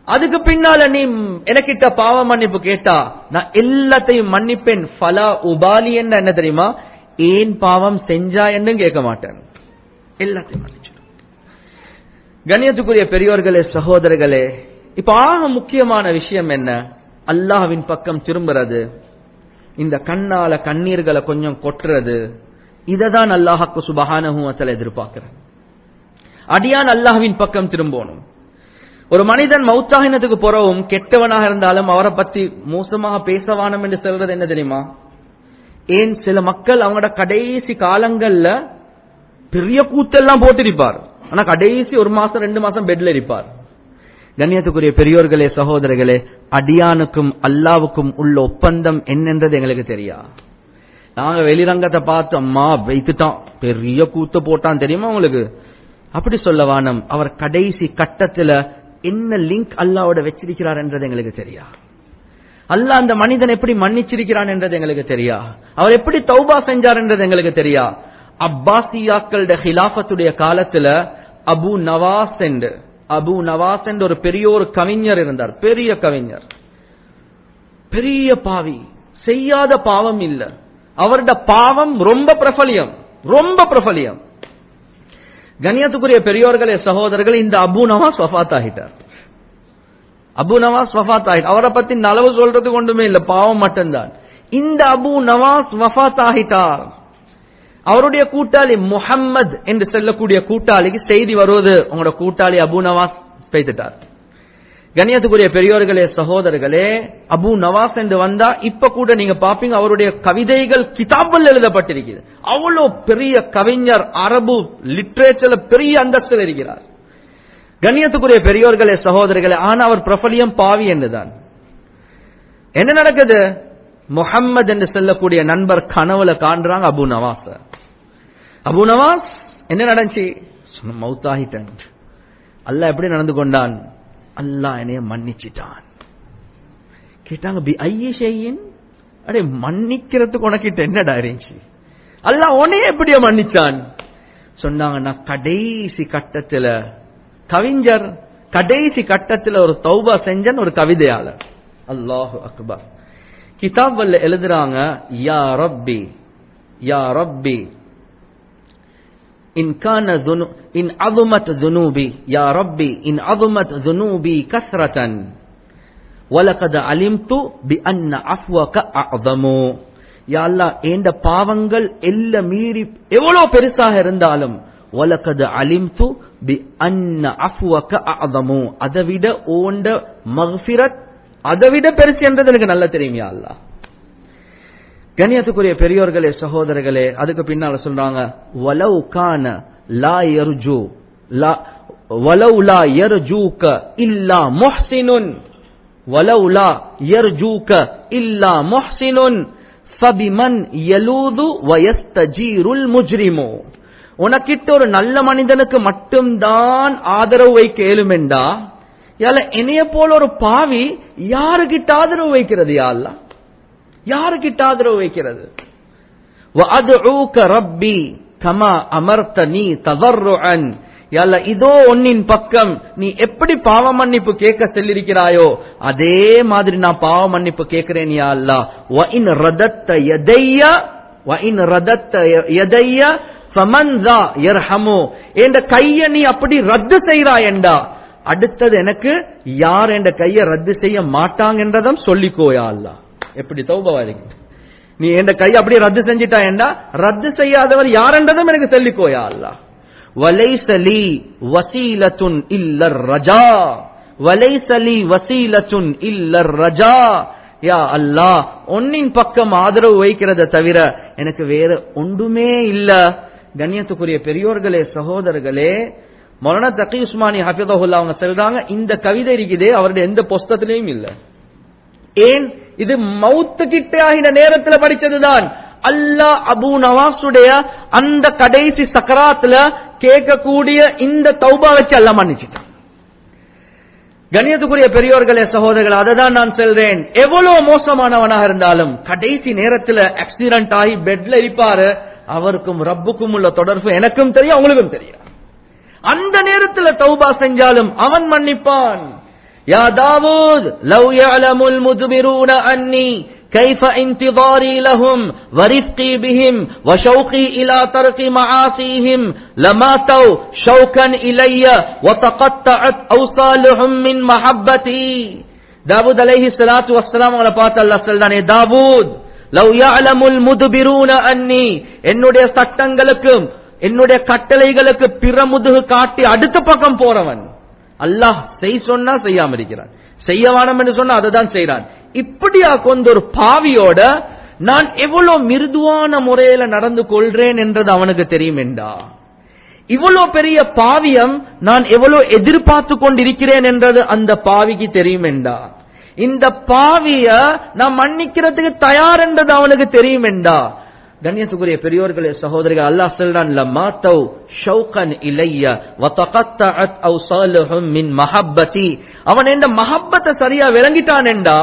அதுக்கு பின்னால நீ எனக்கிட்ட பாவ மன்னிப்பு கேட்டா நான் எல்லாத்தையும் மன்னிப்பேன் ஃபலா உபாலி என்ன என்ன தெரியுமா ஏன் பாவம் செஞ்சா என்னும் கேட்க மாட்டேன் எல்லாத்தையும் மன்னிச்சு கண்ணியத்துக்குரிய பெரியோர்களே சகோதரர்களே இப்ப ஆக முக்கியமான விஷயம் என்ன அல்லாஹ்வின் பக்கம் திரும்புறது இந்த கண்ணால கண்ணீர்களை கொஞ்சம் கொட்டுறது இததான் அல்லாஹாக்கு சுபஹானஹுவத்தில் எதிர்பார்க்கிறேன் அடியான் அல்லாஹ்வின் பக்கம் திரும்பணும் ஒரு மனிதன் மௌத்தாகினத்துக்கு போறவும் கெட்டவனாக இருந்தாலும் அவரை பத்தி மோசமாக பேசவானம் என்று சொல்றது என்ன தெரியுமா ஏன் சில மக்கள் அவங்களோட கடைசி காலங்கள்ல பெரிய கூத்தெல்லாம் போட்டிருப்பார் ஆனா கடைசி ஒரு மாசம் ரெண்டு மாசம் பெட்ல இருப்பார் கண்ணியத்துக்குரிய பெரியோர்களே சகோதரர்களே அடியானுக்கும் அல்லாவுக்கும் உள்ள ஒப்பந்தம் என்னன்றது எங்களுக்கு தெரியா நாங்க வெளிரங்கத்தை பார்த்து அம்மா வைத்துட்டான் பெரிய கூத்து போட்டான் தெரியுமா உங்களுக்கு அப்படி சொல்ல வானம் அவர் கடைசி கட்டத்துல என்ன லிங்க் அல்லாவோட வச்சிருக்கிறார் என்றது எங்களுக்கு தெரியா அல்லாஹ் அந்த மனிதன் எப்படி மன்னிச்சிருக்கிறான் என்றது எங்களுக்கு தெரியா அவர் எப்படி தௌபா செஞ்சார் என்றது எங்களுக்கு தெரியா அப்பாசியாக்களோட ஹிலாஃபத்துடைய காலத்துல அபு நவாஸ் என்று அபு நவாஸ் என்று ஒரு பெரிய ஒரு கவிஞர் இருந்தார் பெரிய கவிஞர் பெரிய பாவி செய்யாத பாவம் இல்ல அவருடைய பாவம் ரொம்ப பிரபலியம் ரொம்ப பிரபலியம் கண்ணியத்துக்குரிய பெரியோர்களே சகோதரர்கள் இந்த அபு நவாஸ் வஃத் ஆகிட்டார் அபு நவாஸ் வஃத் ஆகிட்டார் அவரை பத்தி நலவு சொல்றதுக்கு ஒன்றுமே இல்ல பாவம் மட்டும்தான் இந்த அபு நவாஸ் வஃத் ஆகிட்டார் அவருடைய கூட்டாளி முஹம்மது என்று சொல்லக்கூடிய கூட்டாளிக்கு செய்தி வருவது உங்களோட கூட்டாளி அபு நவாஸ் பேசிட்டார் கண்ணியத்துக்குரிய பெரியோர்களே சகோதரர்களே அபு நவாஸ் என்று வந்தா இப்ப கூட நீங்க பாப்பீங்க அவருடைய கவிதைகள் கிதாபில் எழுதப்பட்டிருக்கிறது அவ்வளவு பெரிய கவிஞர் அரபு லிட்ரேச்சர்ல பெரிய அந்தஸ்தில் இருக்கிறார் கண்ணியத்துக்குரிய பெரியோர்களே சகோதரர்களே ஆனா அவர் பிரபலியம் பாவி என்றுதான் என்ன நடக்குது முகம்மது என்று சொல்லக்கூடிய நண்பர் கனவுல காண்றாங்க அபு நவாஸ் அபு நவாஸ் என்ன நடந்துச்சு சொன்ன மௌத்தாகிட்டேன் அல்லாஹ் எப்படி நடந்து கொண்டான் அல்லாஹ் என்னைய மன்னிச்சிட்டான் கேட்டாங்க பி ஐய செய்யின் அடே மன்னிக்கிறதுக்கு உனக்கிட்ட என்னடா இருந்துச்சு அல்லாஹ் உன்னைய எப்படியோ மன்னிச்சான் சொன்னாங்க நான் கடைசி கட்டத்துல கவிஞர் கடைசி கட்டத்துல ஒரு தௌபா செஞ்சன் ஒரு கவிதையாளர் அல்லாஹு அக்பர் கிதாபல்ல எழுதுறாங்க யா ரப்பி யா ரப்பி إن كان ذنو إن عظمت ذنوبي يا ربي إن عظمت ذنوبي كثرة ولقد علمت بأن عفوك أعظم யா அல்லாஹ் ஏண்ட பாவங்கள் எல்ல மீறி எவ்வளவு பெருசாக இருந்தாலும் வலக்கது அலிம்து பி அன்ன அஃப்வக அஅதமு அதை விட ஓண்ட மக்ஃபிரத் அதை விட பெருசு என்றது எனக்கு நல்லா தெரியும் யா அல்லாஹ் கண்ணியத்துக்குரிய பெரியோர்களே சகோதரர்களே அதுக்கு பின்னால சொல்றாங்க வலவு கான லா யர்ஜு லா வலவு லா யர்ஜூக இல்லா முஹ்சினுன் வலவு லா யர்ஜூக இல்லா முஹ்சினுன் ஃபபிமன் யலூது வயஸ்தஜீருல் முஜ்ரிமு உனக்கிட்ட ஒரு நல்ல மனிதனுக்கு மட்டும்தான் ஆதரவு வைக்க இயலுமெண்டா யால என்னைய போல ஒரு பாவி யாருகிட்ட ஆதரவு வைக்கிறது யா அல்லாஹ் யாருக்கிட்ட ஆதரவு வைக்கிறது وَأَدْعُوكَ رَبِّي كَمَا أَمَرْتَنِي تَضَرُّعًا யல்ல இதோ உன்னின் பக்கம் நீ எப்படி பாவ மன்னிப்பு கேட்க சொல்லிருக்கிறாயோ அதே மாதிரி நான் பாவ மன்னிப்பு கேட்கிறேன் யா அல்லாஹ் وَإِنْ رَدَدْتَ يَدَيَّ وَإِنْ رَدَدْتَ يَدَيَّ فَمَنْ ذَا يَرْحَمُ என்ற கைய நீ அப்படி ரத்து செய்றாய் என்றா அடுத்தது எனக்கு யார் என்ற கையை ரத்து செய்ய மாட்டாங்க என்றதும் சொல்லிக்கோயா அல்லாஹ் எப்படி தௌபவாதிக்கு நீ என் கை அப்படியே ரத்து செஞ்சிட்டா என்றா ரத்து செய்யாதவர் யாரென்றதும் எனக்கு சொல்லிக்கோயா அல்லா வலைசலி வசீலத்துன் இல்லர் ரஜா வலைசலி வசீலத்துன் இல்லர் ரஜா யா அல்லாஹ் ஒன்னின் பக்கம் ஆதரவு வைக்கிறத தவிர எனக்கு வேற ஒன்றுமே இல்ல கண்ணியத்துக்குரிய பெரியோர்களே சகோதரர்களே மொலன தக்கி உஸ்மானி ஹபிதகுல்லா அவங்க சொல்றாங்க இந்த கவிதை இருக்குதே அவருடைய எந்த புஸ்தத்திலையும் இல்லை ஏன் இது மவுத்து கிட்டே ஆகின நேரத்தில் படிச்சதுதான் அல்லாஹ் அபு நவாசுடைய அந்த கடைசி சக்கராத்துல கேட்கக்கூடிய இந்த தௌபா வச்சு அல்ல மன்னிச்சுட்டான் கணியத்துக்குரிய பெரியோர்களே சகோதரர்கள் அதை தான் நான் சொல்றேன் எவ்வளவு மோசமானவனாக இருந்தாலும் கடைசி நேரத்தில் ஆக்சிடென்ட் ஆகி பெட்ல இருப்பாரு அவருக்கும் ரப்புக்கும் உள்ள தொடர்பு எனக்கும் தெரியும் அவங்களுக்கும் தெரியும் அந்த நேரத்தில் தௌபா செஞ்சாலும் அவன் மன்னிப்பான் يا داود لو يعلم المدبرون أني كيف انتظاري لهم ورفقي بهم وشوقي إلى ترك معاصيهم لماتوا شوكا إلي وتقطعت أوصالهم من محبتي தாவூத் அலைஹி ஸலாத்து வஸ்ஸலாம் அவங்கள பார்த்து அல்லாஹ் சொல்றானே தாவூத் லவ் يعلمுல் முதுபிரூன அன்னி என்னுடைய சட்டங்களுக்கும் என்னுடைய கட்டளைகளுக்கு பிற முதுகு காட்டி அடுத்த பக்கம் போறவன் அல்லாஹ் செய் சொன்னா செய்யாம இருக்கிறான் செய்ய வேணாம் என்று சொன்னா அதை தான் செய்யறான் இப்படியா கொண்ட ஒரு பாவியோட நான் எவ்வளவு மிருதுவான முறையில நடந்து கொள்றேன் என்றது அவனுக்கு தெரியும் என்றா இவ்வளவு பெரிய பாவியம் நான் எவ்வளவு எதிர்பார்த்து கொண்டிருக்கிறேன் என்றது அந்த பாவிக்கு தெரியும் என்றா இந்த பாவிய நான் மன்னிக்கிறதுக்கு தயார் என்றது அவனுக்கு தெரியும் என்றா கண்ணியத்துக்குரிய பெரியோர்களே சகோதரிகள் அல்லாஹ் சொல்றான் லமாத்தவ் ஷௌகன் இலைய வதகத்தஅத் அவ்சாலுஹும் மின் மஹப்பதி அவன் இந்த மஹப்பத்தை சரியா விளங்கிட்டான் என்றா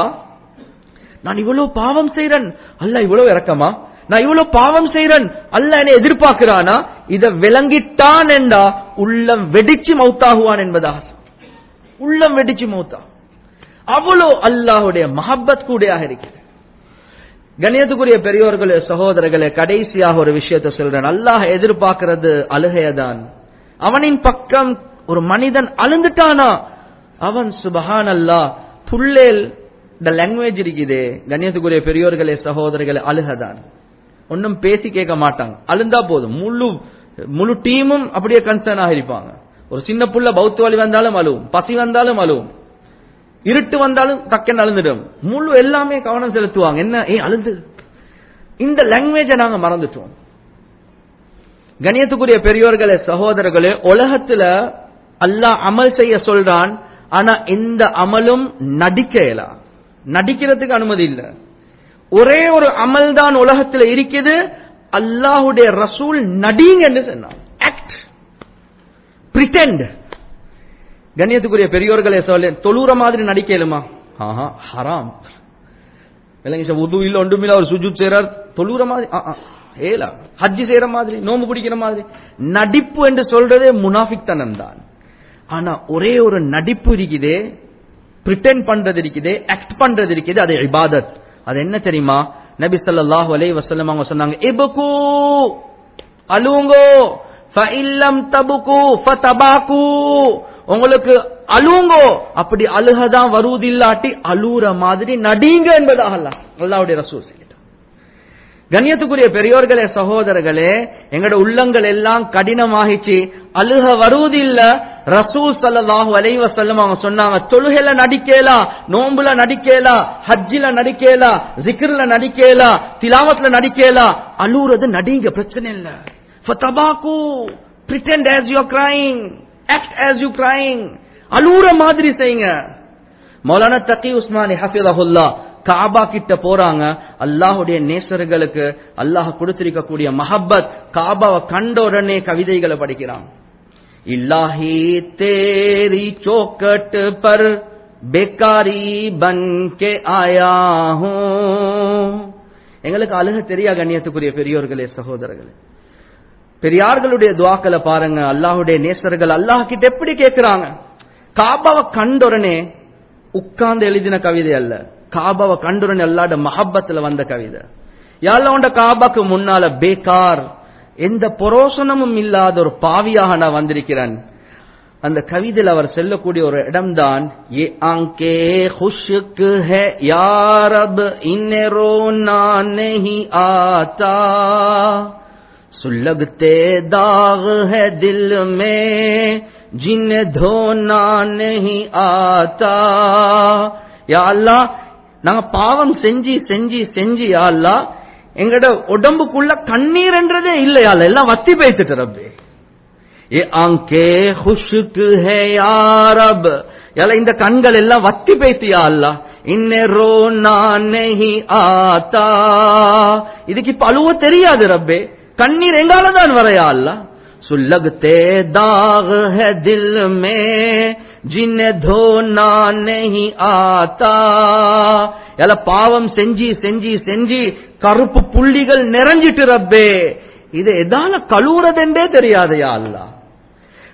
நான் இவ்வளவு பாவம் செய்றேன் அல்லாஹ் இவ்வளவு இறக்கமா நான் இவ்வளவு பாவம் செய்றேன் அல்லாஹ் என்னை எதிர்பார்க்கிறானா இத விளங்கிட்டான் என்றா உள்ளம் வெடிச்சு மௌத்தாகுவான் என்பதாக உள்ளம் வெடிச்சு மௌத்தா அவ்வளோ அல்லாஹுடைய மஹப்பத் கூடையாக இருக்கிறது கணியத்துக்குரிய பெரியோர்களே சகோதரர்களே கடைசியாக ஒரு விஷயத்தை சொல்றேன் அல்லாஹ் எதிர்பார்க்கிறது அழுகையதான் அவனின் பக்கம் ஒரு மனிதன் அழுந்துட்டானா அவன் சுபஹான் அல்லாஹ் புள்ளேல் இந்த லாங்குவேஜ் இருக்குதே கண்ணியத்துக்குரிய பெரியோர்களே சகோதரர்களே அழுகதான் ஒன்னும் பேசி கேட்க மாட்டாங்க அழுந்தா போதும் முழு முழு டீமும் அப்படியே கன்சர்ன் ஆகிருப்பாங்க ஒரு சின்ன புள்ள பௌத்த வலி வந்தாலும் அழுவும் பசி வந்தாலும் அழுவும் இருட்டு வந்தாலும் டக்குன்னு அழுந்துடும் முழு எல்லாமே கவனம் செலுத்துவாங்க என்ன ஏ அழுந்து இந்த லாங்குவேஜை நாங்க மறந்துட்டோம் கணியத்துக்குரிய பெரியோர்களே சகோதரர்களே உலகத்துல அல்லாஹ் அமல் செய்ய சொல்றான் ஆனா எந்த அமலும் நடிக்கலா நடிக்கிறதுக்கு அனுமதி இல்ல ஒரே ஒரு அமல் தான் உலகத்துல இருக்குது அல்லாஹுடைய ரசூல் நடிங்க என்று சொன்னான் ஆக்ட் பிரிட்டெண்ட் கண்ணியத்துக்குரிய பெரியோர்களே சொல்ல தொழுற மாதிரி நடிக்கலுமா ஆஹா ஹராம் விளங்கி உது இல்ல ஒன்றுமில்ல அவர் சுஜூத் செய்யறார் தொழுற மாதிரி ஆ, ஆ, ஏலா ஹஜ்ஜி செய்யற மாதிரி நோம்பு பிடிக்கிற மாதிரி நடிப்பு என்று சொல்றதே முனாஃபிக் தனம் தான் ஆனா ஒரே ஒரு நடிப்பு இருக்குதே பிரிட்டன் பண்றது இருக்குதே ஆக்ட் பண்றது இருக்குது அது இபாதத் அது என்ன தெரியுமா நபி ஸல்லல்லாஹு அலைஹி வஸல்லம் அவங்க சொன்னாங்க இபகு அலுங்கோ ஃபஇல்லம் தபுகு ஃபதபாகு உங்களுக்கு அழுங்கோ அப்படி அழுகதான் வருவதில்லாட்டி அழுற மாதிரி நடிங்க என்பதாக அல்லாஹ் அல்லாஹ்வுடைய ரசூல் சொல்லிட்டார் கண்ணியத்துக்குரிய பெரியோர்களே சகோதரர்களே எங்கட உள்ளங்கள் எல்லாம் கடினமாகிச்சு அழுக வருவதில்ல ரசூல் ஸல்லல்லாஹு அலைஹி வஸல்லம் அவங்க சொன்னாங்க தொழுகையில நடிக்கலா நோம்புல நடிக்கலா ஹஜ்ஜில நடிக்கலா ஜிக்ர்ல நடிக்கலா திலாவத்ல நடிக்கலா அழுறது நடிங்க பிரச்சனை இல்ல ஃபதபாகு pretend as you are crying act as you crying அழுற மாதிரி செய்யுங்க மௌலானா தக்கி உஸ்மானி ஹஃபிதஹுல்லா காபா கிட்ட போறாங்க அல்லாஹுடைய நேசர்களுக்கு அல்லாஹ் கொடுத்திருக்கக்கூடிய மஹப்பத் காபாவை கண்ட உடனே கவிதைகளை படிக்கிறான் இல்லாஹி தேரி चौकट पर बेकारी बन के आया हूं எங்களுக்கு அழுக தெரியா கண்ணியத்துக்குரிய பெரியோர்களே சகோதரர்களே பெரியார்களுடைய துவாக்களை பாருங்க அல்லாஹுடைய நேசர்கள் அல்லாஹ் கிட்ட எப்படி கேட்கிறாங்க காபாவை கண்டுடனே உட்கார்ந்து எழுதின கவிதை அல்ல காபாவை கண்டுடனே அல்லாட மஹப்பத்துல வந்த கவிதை யாழ்ல உண்ட காபாக்கு முன்னால பேக்கார் எந்த புரோசனமும் இல்லாத ஒரு பாவியாக நான் வந்திருக்கிறேன் அந்த கவிதையில் அவர் செல்லக்கூடிய ஒரு இடம்தான் ஏ ஆங்கே खुशक है यारब इन्हें रोना नहीं आता सुलगते दाग है दिल में जिन्हें धोना नहीं आता யா அல்லாஹ் நாங்க பாவம் செஞ்சு செஞ்சு செஞ்சு யா அல்லாஹ் எங்கட உடம்புக்குள்ள கண்ணீர்ன்றதே இல்லையா எல்லாம் வத்தி பேத்துட்டு ரப்பே ஏ ஆங்கே खुशक है யாரப் யல்ல இந்த கண்கள் எல்லாம் வத்தி பேத்தியா அல்லாஹ் இன்னே ரோனா நஹி ஆதா இதுக்கு இப்ப அழுவ தெரியாது ரப்பே கண்ணீர் எங்கால தான் வரையா அல்லாஹ் सुलगते दाग है दिल में जिन्हें धोना नहीं आता எல பாவம் செஞ்சு செஞ்சு செஞ்சு கருப்பு புள்ளிகள் நிறைஞ்சிட்டு ரப்பே இது எதால கழுவுறதென்றே தெரியாதையா அல்லா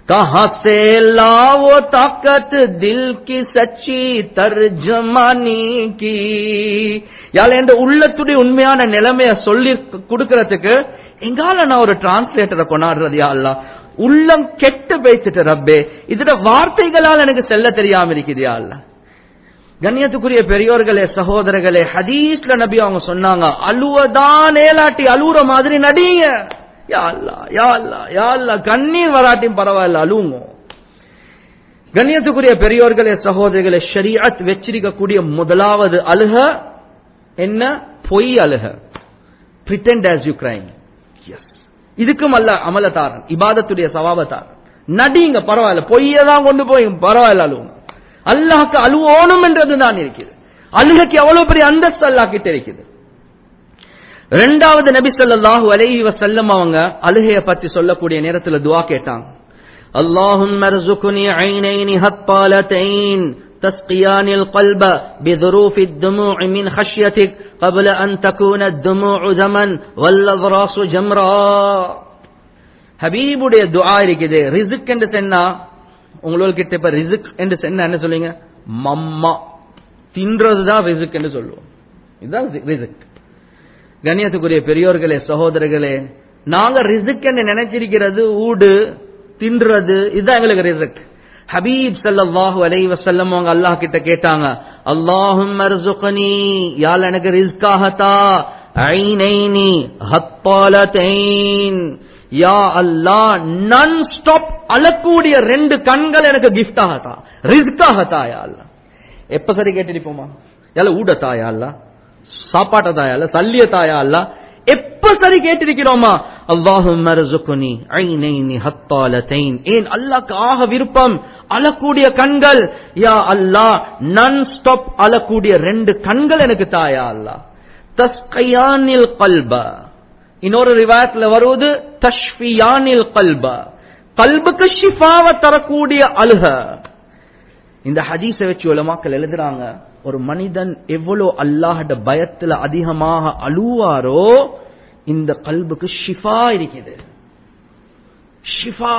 कहां से लाओ ताकत दिल की सच्ची तर्जमानी की யால என்ற உள்ளத்துடைய உண்மையான நிலைமைய சொல்லி கொடுக்கறதுக்கு எங்கால நான் ஒரு டிரான்ஸ்லேட்டரை கொண்டாடுறது யா அல்லாஹ் உள்ளம் கெட்டு பேசிட்டு ரப்பே இதுல வார்த்தைகளால் எனக்கு செல்ல தெரியாம இருக்குது யா அல்லாஹ் கண்ணியத்துக்குரிய பெரியோர்களே சகோதரர்களே ஹதீஸ்ல நபி அவங்க சொன்னாங்க அழுவதான் ஏலாட்டி அழுவுற மாதிரி நடிங்க யா அல்லா யா அல்லா யா அல்லா கண்ணீர் வராட்டியும் பரவாயில்ல அழுவுங்க கண்ணியத்துக்குரிய பெரியோர்களே சகோதரிகளே ஷரியத் வச்சிருக்கக்கூடிய முதலாவது அழுக என்ன பொய் அழுக பிரிட்டெண்ட் ஆஸ் யூ கிரைம் இதுக்கும் அல்ல அமலதாரன் இபாதத்துடைய சவாபத்தாரன் நடிங்க பரவாயில்ல பொய்யதான் கொண்டு போய் பரவாயில்ல அழுவுங்க அல்லாஹ்க்கு அழுவோணும் என்றது தான் இருக்குது அழுகைக்கு எவ்வளவு பெரிய அந்தஸ்து அல்லாஹ் கிட்ட இருக்குது ரெண்டாவது நபி ஸல்லல்லாஹு அலைஹி வஸல்லம் அவங்க அழுகைய பத்தி சொல்லக்கூடிய நேரத்துல துஆ கேட்டாங்க اللهم ارزقني عينين هطالتين تسقيان القلب بظروف الدموع من خشيتك قبل أن تكون الدموع دما والأضراس جمرا ஹபீபுடைய துஆ இருக்குது ரிஸ்க் என்று சொன்னா உங்களுக்கு இப்ப ரிஸ்க் என்று சொன்னா என்ன சொல்லுங்க மம்மா தின்றதுதான் ரிஸ்க் என்று சொல்லுவோம் இதுதான் ரிஸ்க் கண்ணியத்துக்குரிய பெரியோர்களே சகோதரர்களே நாங்க ரிஸ்க் என்று நினைச்சிருக்கிறது ஊடு தின்றது இதுதான் எங்களுக்கு ரிஸ்க் ஹபீப் ஸல்லல்லாஹு அலைஹி வஸல்லம் அவங்க அல்லாஹ் கிட்ட கேட்டாங்க அல்லாஹும் அர்சுக்னி யால் எனக்கு ரிஸ்காகத்தா ஐனைனி ஹத்தாலதைன் யா அல்லாஹ் நான் ஸ்டாப் அழக்கூடிய ரெண்டு கண்கள் எனக்கு கிஃப்ட் ஆகத்தா ரிஸ்க் ஆகத்தா யா அல்லாஹ் எப்ப சரி கேட்டிருப்போமா யால ஊடத்தா யா அல்லாஹ் சாப்பாட்ட தாயா அல்ல தள்ளிய தாயா அல்ல எப்ப சரி கேட்டிருக்கிறோமா அல்லாஹும் மரசுக்குனி ஐனைனி ஹத்தாலதைன் ஏன் அல்லாஹ்க்கு ஆக விருப்பம் அழக்கூடிய கண்கள் யா அல்லாஹ் நான் ஸ்டாப் அழக்கூடிய ரெண்டு கண்கள் எனக்கு தாயா அல்லாஹ் தஸ்கையானில் கல்ப இன்னொரு ரிவாயத்துல வருவது தஷ்பியானில் கல்ப கல்புக்கு ஷிஃபாவை தரக்கூடிய அழுக இந்த ஹதீஸை வச்சு உலமாக்கள் எழுதுறாங்க ஒரு மனிதன் எவ்வளவு அல்லாஹட பயத்துல அதிகமாக அழுவாரோ இந்த கல்புக்கு ஷிஃபா இருக்குது ஷிஃபா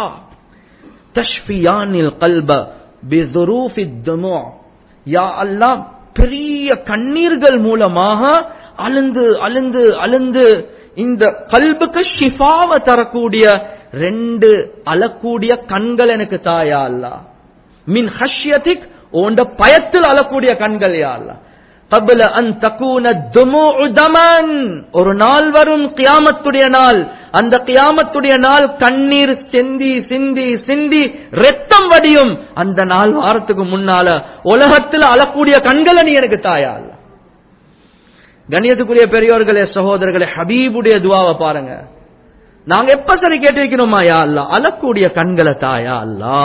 தஷ்பியானில் கல்ப பிதுரூஃபி துமு யா அல்லாஹ் பெரிய கண்ணீர்கள் மூலமாக அழுந்து அழுந்து அழுந்து இந்த கல்புக்கு ஷிஃபாவை தரக்கூடிய ரெண்டு அழக்கூடிய கண்கள் எனக்கு தாயா அல்லாஹ் மின் ஹஷ்யதிக் உண்ட பயத்தில் அழக்கூடிய கண்கள் யா அல்லாஹ் قبل أن تكون الدموع دما ஒரு நாள் வரும் கியாமத்துடைய நாள் அந்த கியாமத்துடைய நாள் கண்ணீர் சிந்தி சிந்தி சிந்தி ரத்தம் வடியும் அந்த நாள் வாரத்துக்கு முன்னால உலகத்தில் அழக்கூடிய கண்களை நீ எனக்கு தாயா அல்ல கண்ணியத்துக்குரிய பெரியோர்களே சகோதரர்களே ஹபீபுடைய துவாவை பாருங்க நாங்க எப்ப சரி கேட்டிருக்கிறோமா யா அல்ல அழக்கூடிய கண்களை தாயா அல்லா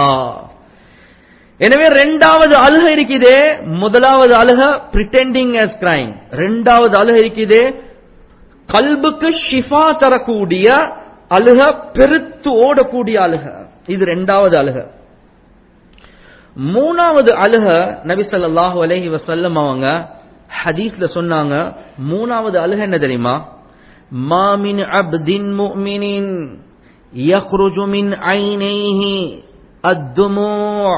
எனவே ரெண்டாவது அழுக இருக்குதே முதலாவது அழுக பிரிட்டெண்டிங் as கிரைம் ரெண்டாவது அழுக இருக்குதே கல்புக்கு ஷிஃபா தரக்கூடிய அழுக பெருத்து ஓடக்கூடிய அழுக இது ரெண்டாவது அழுக மூணாவது அழுக நபி ஸல்லல்லாஹு அலைஹி வஸல்லம் அவங்க ஹதீஸ்ல சொன்னாங்க மூணாவது அழுக என்ன தெரியுமா மா மின் அப்தின் முஃமினின் யக்ருஜு மின் ஐனைஹி அத்துமூ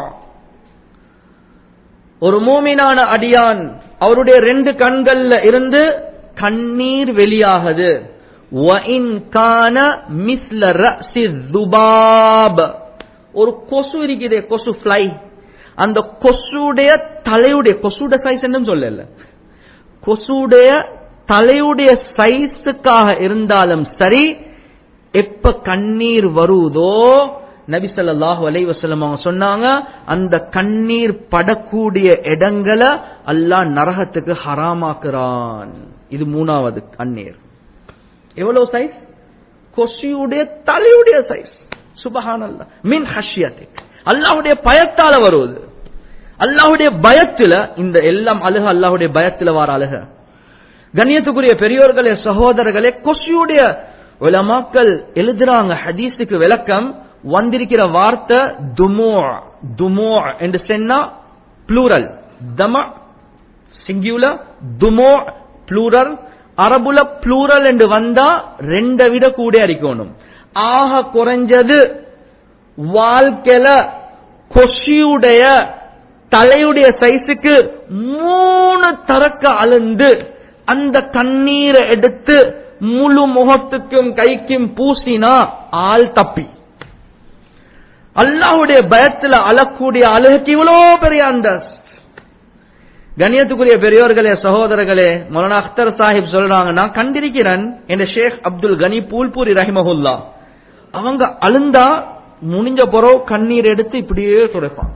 ஒரு மூமினான அடியான் அவருடைய ரெண்டு கண்கள்ல இருந்து கண்ணீர் வெளியாகுது وَإِنْ كَانَ مِثْلَ رَأْسِ الذُّبَابِ ஒரு கொசு இருக்குதே கொசு ஃப்ளை அந்த கொசுடைய தலையுடைய கொசுட சைஸ் என்ன சொல்லல கொசுடைய தலையுடைய சைஸுக்காக இருந்தாலும் சரி எப்ப கண்ணீர் வருதோ நபி ஸல்லல்லாஹு அலைஹி வஸல்லம் அவங்க சொன்னாங்க அந்த கண்ணீர் படக்கூடிய இடங்களை அல்லாஹ் நரகத்துக்கு ஹராமாக்குறான் இது மூணாவது கண்ணீர் எவ்வளவு சைஸ் கொசியுடைய தலையுடைய சைஸ் சுபஹானல்லாஹ் மின் ஹஷ்யத்திக் அல்லாஹ்வுடைய பயத்தால வருவது அல்லாஹ்வுடைய பயத்துல இந்த எல்லாம் அழுக அல்லாஹ்வுடைய பயத்துல வர அழுக கண்ணியத்துக்குரிய பெரியோர்களே சகோதரர்களே கொசியுடைய உலமாக்கள் எழுதுறாங்க ஹதீஸுக்கு விளக்கம் வந்திருக்கிற வார்த்தை துமோ துமோ என்று சொன்னா ப்ளூரல் தம சிங்கியுலர் துமோ ப்ளூரல் அரபுல ப்ளூரல் என்று வந்தா ரெண்டை விட கூட அடிக்கணும் ஆக குறைஞ்சது வாழ்க்கையில கொஷியுடைய தலையுடைய சைஸுக்கு மூணு தரக்க அளந்து அந்த கண்ணீரை எடுத்து முழு முகத்துக்கும் கைக்கும் பூசினா ஆள் தப்பி அல்லாஹ்வுடைய பயத்துல அழக்கூடிய அழகுக்கு இவ்வளோ பெரிய அந்த கண்ணியத்துக்குரிய பெரியோர்களே சகோதரர்களே மௌலானா அக்தர் சாஹிப் சொல்றாங்க நான் கண்டிருக்கிறேன் என்ற ஷேக் அப்துல் கனி பூல்பூரி ரஹிமஹுல்லா அவங்க அழுந்தா முடிஞ்ச பிறகு கண்ணீர் எடுத்து இப்படியே துடைப்பான்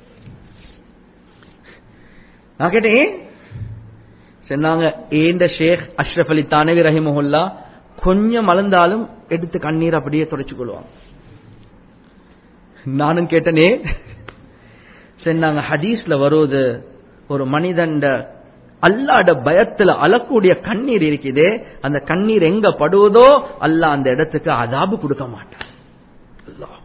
நான் கேட்டேன் "ஏன்?" சொன்னாங்க ஏந்த ஷேக் அஷ்ரஃப் அலி தானவி ரஹிமஹுல்லா கொஞ்சம் அழுந்தாலும் எடுத்து கண்ணீர் அப்படியே துடைச்சு கொள்வாங்க நானும் கேட்டனே சொன்னாங்க ஹதீஸ்ல வருவது ஒரு மனிதண்ட அல்லாட பயத்துல அழக்கூடிய கண்ணீர் இருக்குதே அந்த கண்ணீர் எங்க படுவதோ அல்லாஹ் அந்த இடத்துக்கு அதாபு கொடுக்க மாட்டான் அல்லாஹ்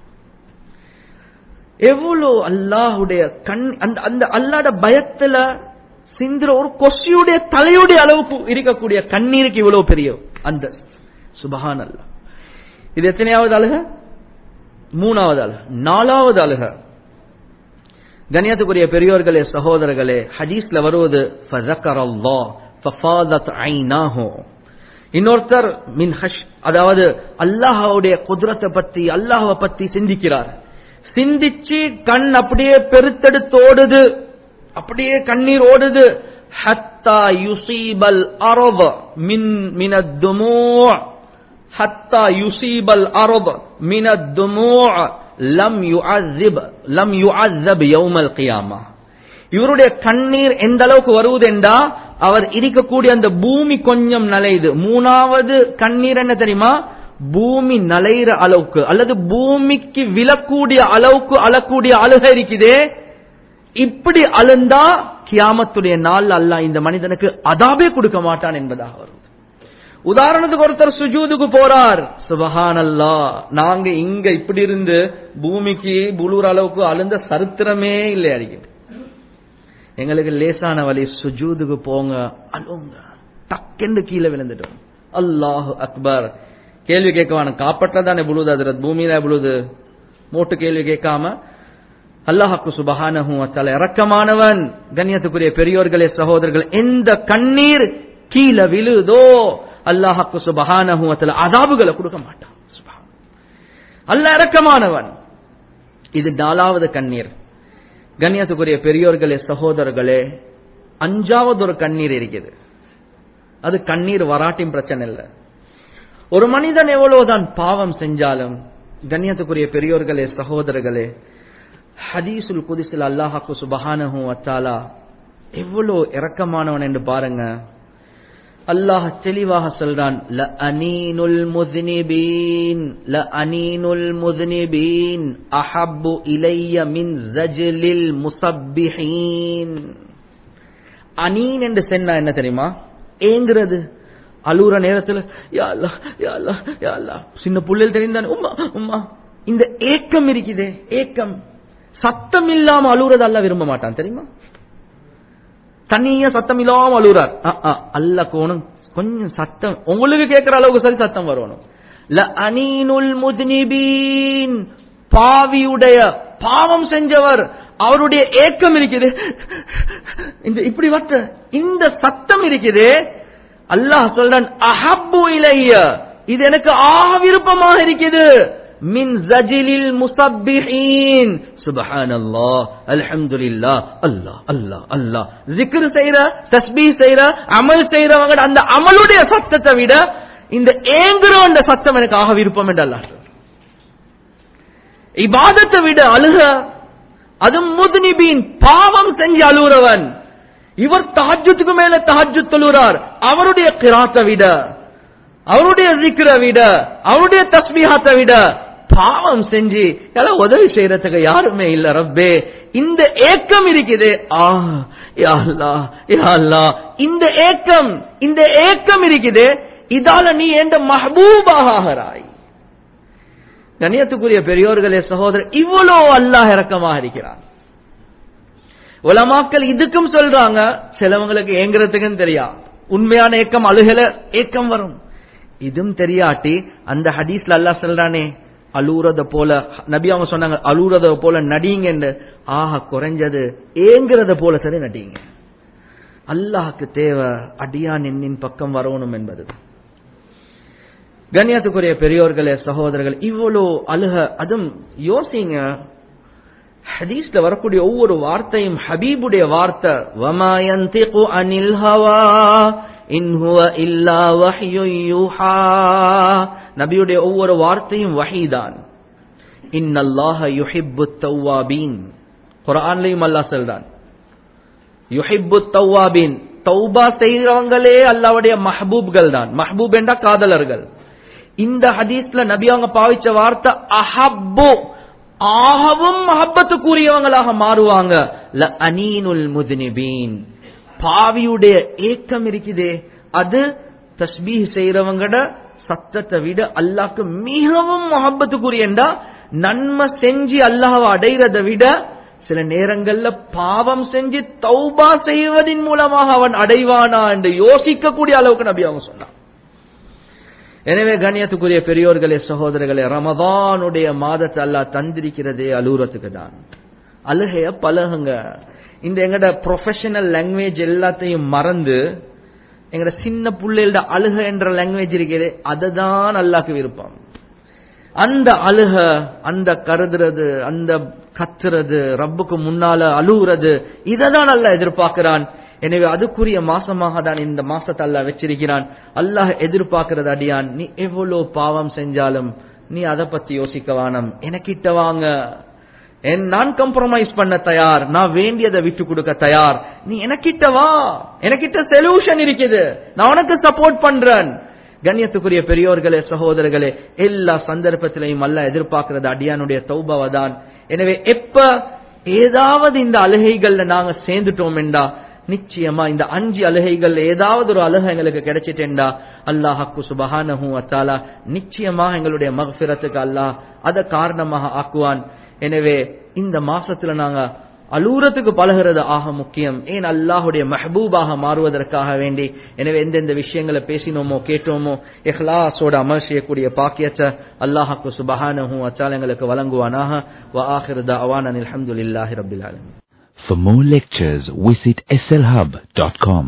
எவ்வளவு அல்லாஹுடைய கண் அந்த அந்த அல்லாட பயத்துல சிந்துற ஒரு கொசியுடைய தலையுடைய அளவுக்கு இருக்கக்கூடிய கண்ணீருக்கு இவ்வளவு பெரிய அந்த சுபஹான் அல்லா இது எத்தனையாவது அழுக மூணாவது அழுக நாலாவது அழுக கண்ணியத்துக்குரிய பெரியோர்களே சகோதரர்களே ஹதீஸ்ல வருவது ஃபஸக்கரல்லாஹ் ஃபஃபாதத் ஐனாஹு இன்னொருத்தர் மின் ஹஷ் அதாவது அல்லாஹ்வுடைய குதிரத்தை பத்தி அல்லாஹ்வை பத்தி சிந்திக்கிறார் சிந்திச்சு கண் அப்படியே பெருத்தெடுத்து ஓடுது அப்படியே கண்ணீர் ஓடுது ஹத்தா யுசீபல் அரப மின் மினத் துமூ' ஹத்தா யுசீபல் அரப மினத் துமூ' லம் யுஅذிப் லம் யுஅذب யௌமல் கியாமா இவருடைய கண்ணீர் எந்த அளவுக்கு வருவதென்றா அவர் இருக்கக்கூடிய அந்த பூமி கொஞ்சம் நலையுது மூணாவது கண்ணீர் என்ன தெரியுமா பூமி நலையிற அளவுக்கு அல்லது பூமிக்கு விழக்கூடிய அளவுக்கு அழக்கூடிய அழுக இருக்குதே இப்படி அழுந்தா கியாமத்துடைய நாள் அல்லாஹ் இந்த மனிதனுக்கு அதாபே கொடுக்க மாட்டான் என்பதாக வரும் உதாரணத்துக்கு ஒருத்தர் சுஜூதுக்கு போறார் சுபஹானல்லா நாங்க இங்க இப்படி இருந்து பூமிக்கு புழுற அளவுக்கு அழுந்த சரித்திரமே இல்லை அடிக்குது எங்களுக்கு லேசான வழி சுஜூதுக்கு போங்க அழுங்க டக்கென்று கீழே விழுந்துட்டோம் அல்லாஹு அக்பர் கேள்வி கேட்கவான காப்பற்ற தானே புழுது அது பூமியில புழுது மோட்டு கேள்வி கேட்காம அல்லாஹாக்கு சுபஹானஹு வத்தால இறக்கமானவன் கண்ணியத்துக்குரிய பெரியோர்களே சகோதரர்கள் எந்த கண்ணீர் கீழே விழுதோ அல்லாஹாக்கு சுபஹானஹு வத்தால அதாபுகளை கொடுக்க மாட்டான் சுபஹான் அல்லாஹ் இறக்கமானவன் இது நாலாவது கண்ணீர் கண்ணியத்துக்குரிய பெரியோர்களே சகோதரர்களே அஞ்சாவது ஒரு கண்ணீர் இருக்குது அது கண்ணீர் வராட்டின் பிரச்சனை இல்லை ஒரு மனிதன் எவ்வளவுதான் பாவம் செஞ்சாலும் கண்ணியத்துக்குரிய பெரியோர்களே சகோதரர்களே ஹதீசுல் குதிசில் அல்லாஹாக்கு சுபஹானஹு வத்தாலா எவ்வளோ இரக்கமானவன் என்று பாருங்க அல்லாஹ் தெளிவாக சொல்றான் ல அனீனுல் முஸ்னிபீன் ல அனீனுல் முஸ்னிபீன் அஹப்பு இலைய மின் ஜஜ்லில் முசப்பிஹீன் அனீன் என்று சொன்னா என்ன தெரியுமா ஏங்குறது அழுகுற நேரத்துல யா அல்லாஹ் யா அல்லாஹ் யா அல்லாஹ் சின்ன புள்ளைகள் தெரிந்தானே உம்மா உம்மா இந்த ஏக்கம் இருக்குதே ஏக்கம் சத்தம் இல்லாம அழுகுறது அல்ல விரும்ப மாட்டான் தெரியுமா தனியா சத்தம் இல்லாம அழுகுறார் அல்ல கோணும் கொஞ்சம் சத்தம் உங்களுக்கு கேட்கிற அளவுக்கு சரி சத்தம் வரணும் ல அனீனுல் முத்னிபீன் பாவியுடைய பாவம் செஞ்சவர் அவருடைய ஏக்கம் இருக்குது இந்த இப்படி வட்ட இந்த சத்தம் இருக்குது அல்லாஹ் சொல்றான் அஹப்பு இலைய இது எனக்கு ஆ விருப்பமாக இருக்குது மின் ஜஜிலில் முசப்பிஹீன் சுபஹானல்லாஹ் அல்ஹம்துலில்லாஹ் அல்லாஹ் அல்லாஹ் அல்லாஹ் zikr செய்யற தஸ்பீஹ் செய்யற அமல் செய்யறவங்க அந்த அமலுடைய சத்தத்தை விட இந்த ஏங்குற அந்த சத்தம் எனக்கு ஆக விருப்பம் என்று அல்லாஹ் இபாதத்தை விட அழுக அது முதுனிபீன் பாவம் செஞ்சு அழுகிறவன் இவர் தஹஜுத்துக்கு மேல தஹஜு தொழுறார் அவருடைய கிராத்தை விட அவருடைய ஜிக்ர விட அவருடைய தஸ்பீஹாத்தை விட பாவம் செஞ்சு எல்லாம் உதவி செய்யறதுக்கு யாருமே இல்ல ரப்பே இந்த ஏக்கம் இருக்குதே ஆ யா அல்லாஹ் யா அல்லாஹ் இந்த ஏக்கம் இந்த ஏக்கம் இருக்குதே இதால நீ எந்த மஹபூபாக ஆகிறாய் கண்ணியத்துக்குரிய பெரியோர்களே சகோதரர் இவ்வளோ அல்லாஹ் இறக்கமாக இருக்கிறான் உலமாக்கள் இதுக்கும் சொல்றாங்க சிலவங்களுக்கு ஏங்குறதுக்கும் தெரியா உண்மையான ஏக்கம் அழுகல ஏக்கம் வரும் இதுவும் தெரியாட்டி அந்த ஹதீஸ்ல அல்லாஹ் சொல்றானே அழுறத போல நபி அவங்க சொன்னாங்க அழுறத போல நடிங்க ஆக குறைஞ்சது ஏங்குறத போல சரி நடிங்க அல்லாஹுக்கு தேவை அடியான் என்னின் பக்கம் வரணும் என்பது கண்ணியத்துக்குரிய பெரியோர்களே சகோதரர்கள் இவ்வளோ அழுக அதுவும் யோசிங்க ஹதீஸ்ல வரக்கூடிய ஒவ்வொரு வார்த்தையும் ஹபீபுடைய வார்த்தை வமாயந்திகு அனில் ஹவா இன் ஹுவ இல்லா வஹ்யு யூஹா நபியுடைய ஒவ்வொரு வார்த்தையும் வஹீதான் இன்னல்லாஹ யுஹிப்பு தவ்வாபீன் குர்ஆன்லயும் அல்லாஹ் சொல்றான் யுஹிப்பு தவ்வாபீன் தௌபா செய்றவங்களே அல்லாஹ்வுடைய மஹ்பூப்கள் தான் மஹ்பூப் என்றா காதலர்கள் இந்த ஹதீஸ்ல நபி அவங்க பாவிச்ச வார்த்தை அஹப்பு ஆகவும் மஹப்பத்துக்குரியவங்களாக மாறுவாங்க ல அனீனுல் முதுனிபீன் பாவியுடைய ஏக்கம் இருக்குதே அது தஸ்பீஹ் செய்யறவங்கட சத்தத்தை விட அல்லாஹ்க்கு மிகவும் மஹப்பத்துக்குரியண்டா நன்மை செஞ்சு அல்லாஹ்வை அடைறதை விட சில நேரங்கள்ல பாவம் செஞ்சு தௌபா செய்வதின் மூலமாக அவன் அடைவானா என்று யோசிக்கக்கூடிய அளவுக்கு நபி அவங்க சொன்னான் எனவே கண்ணியத்துக்குரிய பெரியோர்களே சகோதரர்களே ரமதானுடைய மாதத்தை அல்லாஹ் தந்திருக்கிறதே அலூரத்துக்கு தான் அழுகைய பழகுங்க இந்த எங்கட ப்ரொஃபஷனல் லாங்குவேஜ் எல்லாத்தையும் மறந்து எங்கட சின்ன புள்ளைகளோட அழுக என்ற லாங்குவேஜ் இருக்கிறது அதை தான் அல்லாக்கு விருப்பம் அந்த அழுக அந்த கருதுறது அந்த கத்துறது ரப்புக்கு முன்னால அழுகுறது இதை தான் அல்ல எதிர்பார்க்கிறான் எனவே அதுக்குரிய மாசமாக தான் இந்த மாசத்தை அல்லாஹ் வச்சிருக்கிறான் அல்லாஹ் எதிர்பார்க்கிறது அடியான் நீ எவ்வளவு பாவம் செஞ்சாலும் நீ அதை பத்தி யோசிக்க வானம் எனக்கிட்ட வாங்க என் நான் கம்ப்ரமைஸ் பண்ண தயார் நான் வேண்டியதை விட்டு கொடுக்க தயார் நீ எனக்கிட்ட வா எனக்கிட்ட சொல்யூஷன் இருக்குது நான் உனக்கு சப்போர்ட் பண்றேன் கண்ணியத்துக்குரிய பெரியோர்களே சகோதரர்களே எல்லா சந்தர்ப்பத்திலையும் அல்ல எதிர்பார்க்கிறது அடியானுடைய தௌபாவை தான் எனவே எப்ப ஏதாவது இந்த அழுகைகள்ல நாங்க சேர்ந்துட்டோம் என்றா நிச்சயமா இந்த அஞ்சு அழுகைகள் ஏதாவது ஒரு அழுகை எங்களுக்கு கிடைச்சிட்டேன்டா அல்லாஹாக்கு சுபஹானஹு அத்தாலா நிச்சயமா எங்களுடைய மகபிரத்துக்கு அல்லாஹ் அதை காரணமாக ஆக்குவான் எனவே இந்த மாசத்துல நாங்க அலூரத்துக்கு பழகிறது ஆக முக்கியம் ஏன் அல்லாஹுடைய மெஹபூபாக மாறுவதற்காக வேண்டி எனவே எந்தெந்த விஷயங்களை பேசினோமோ கேட்டோமோ இஹ்லாஸோட அமல் செய்யக்கூடிய பாக்கியத்தை அல்லாஹாக்கு சுபஹானஹு அத்தாலா எங்களுக்கு வழங்குவானாக வ ஆஹிர் தஅவானா அல்ஹம்துலில்லாஹி ரப்பில் ஆலமீன் For more lectures, visit slhub.com.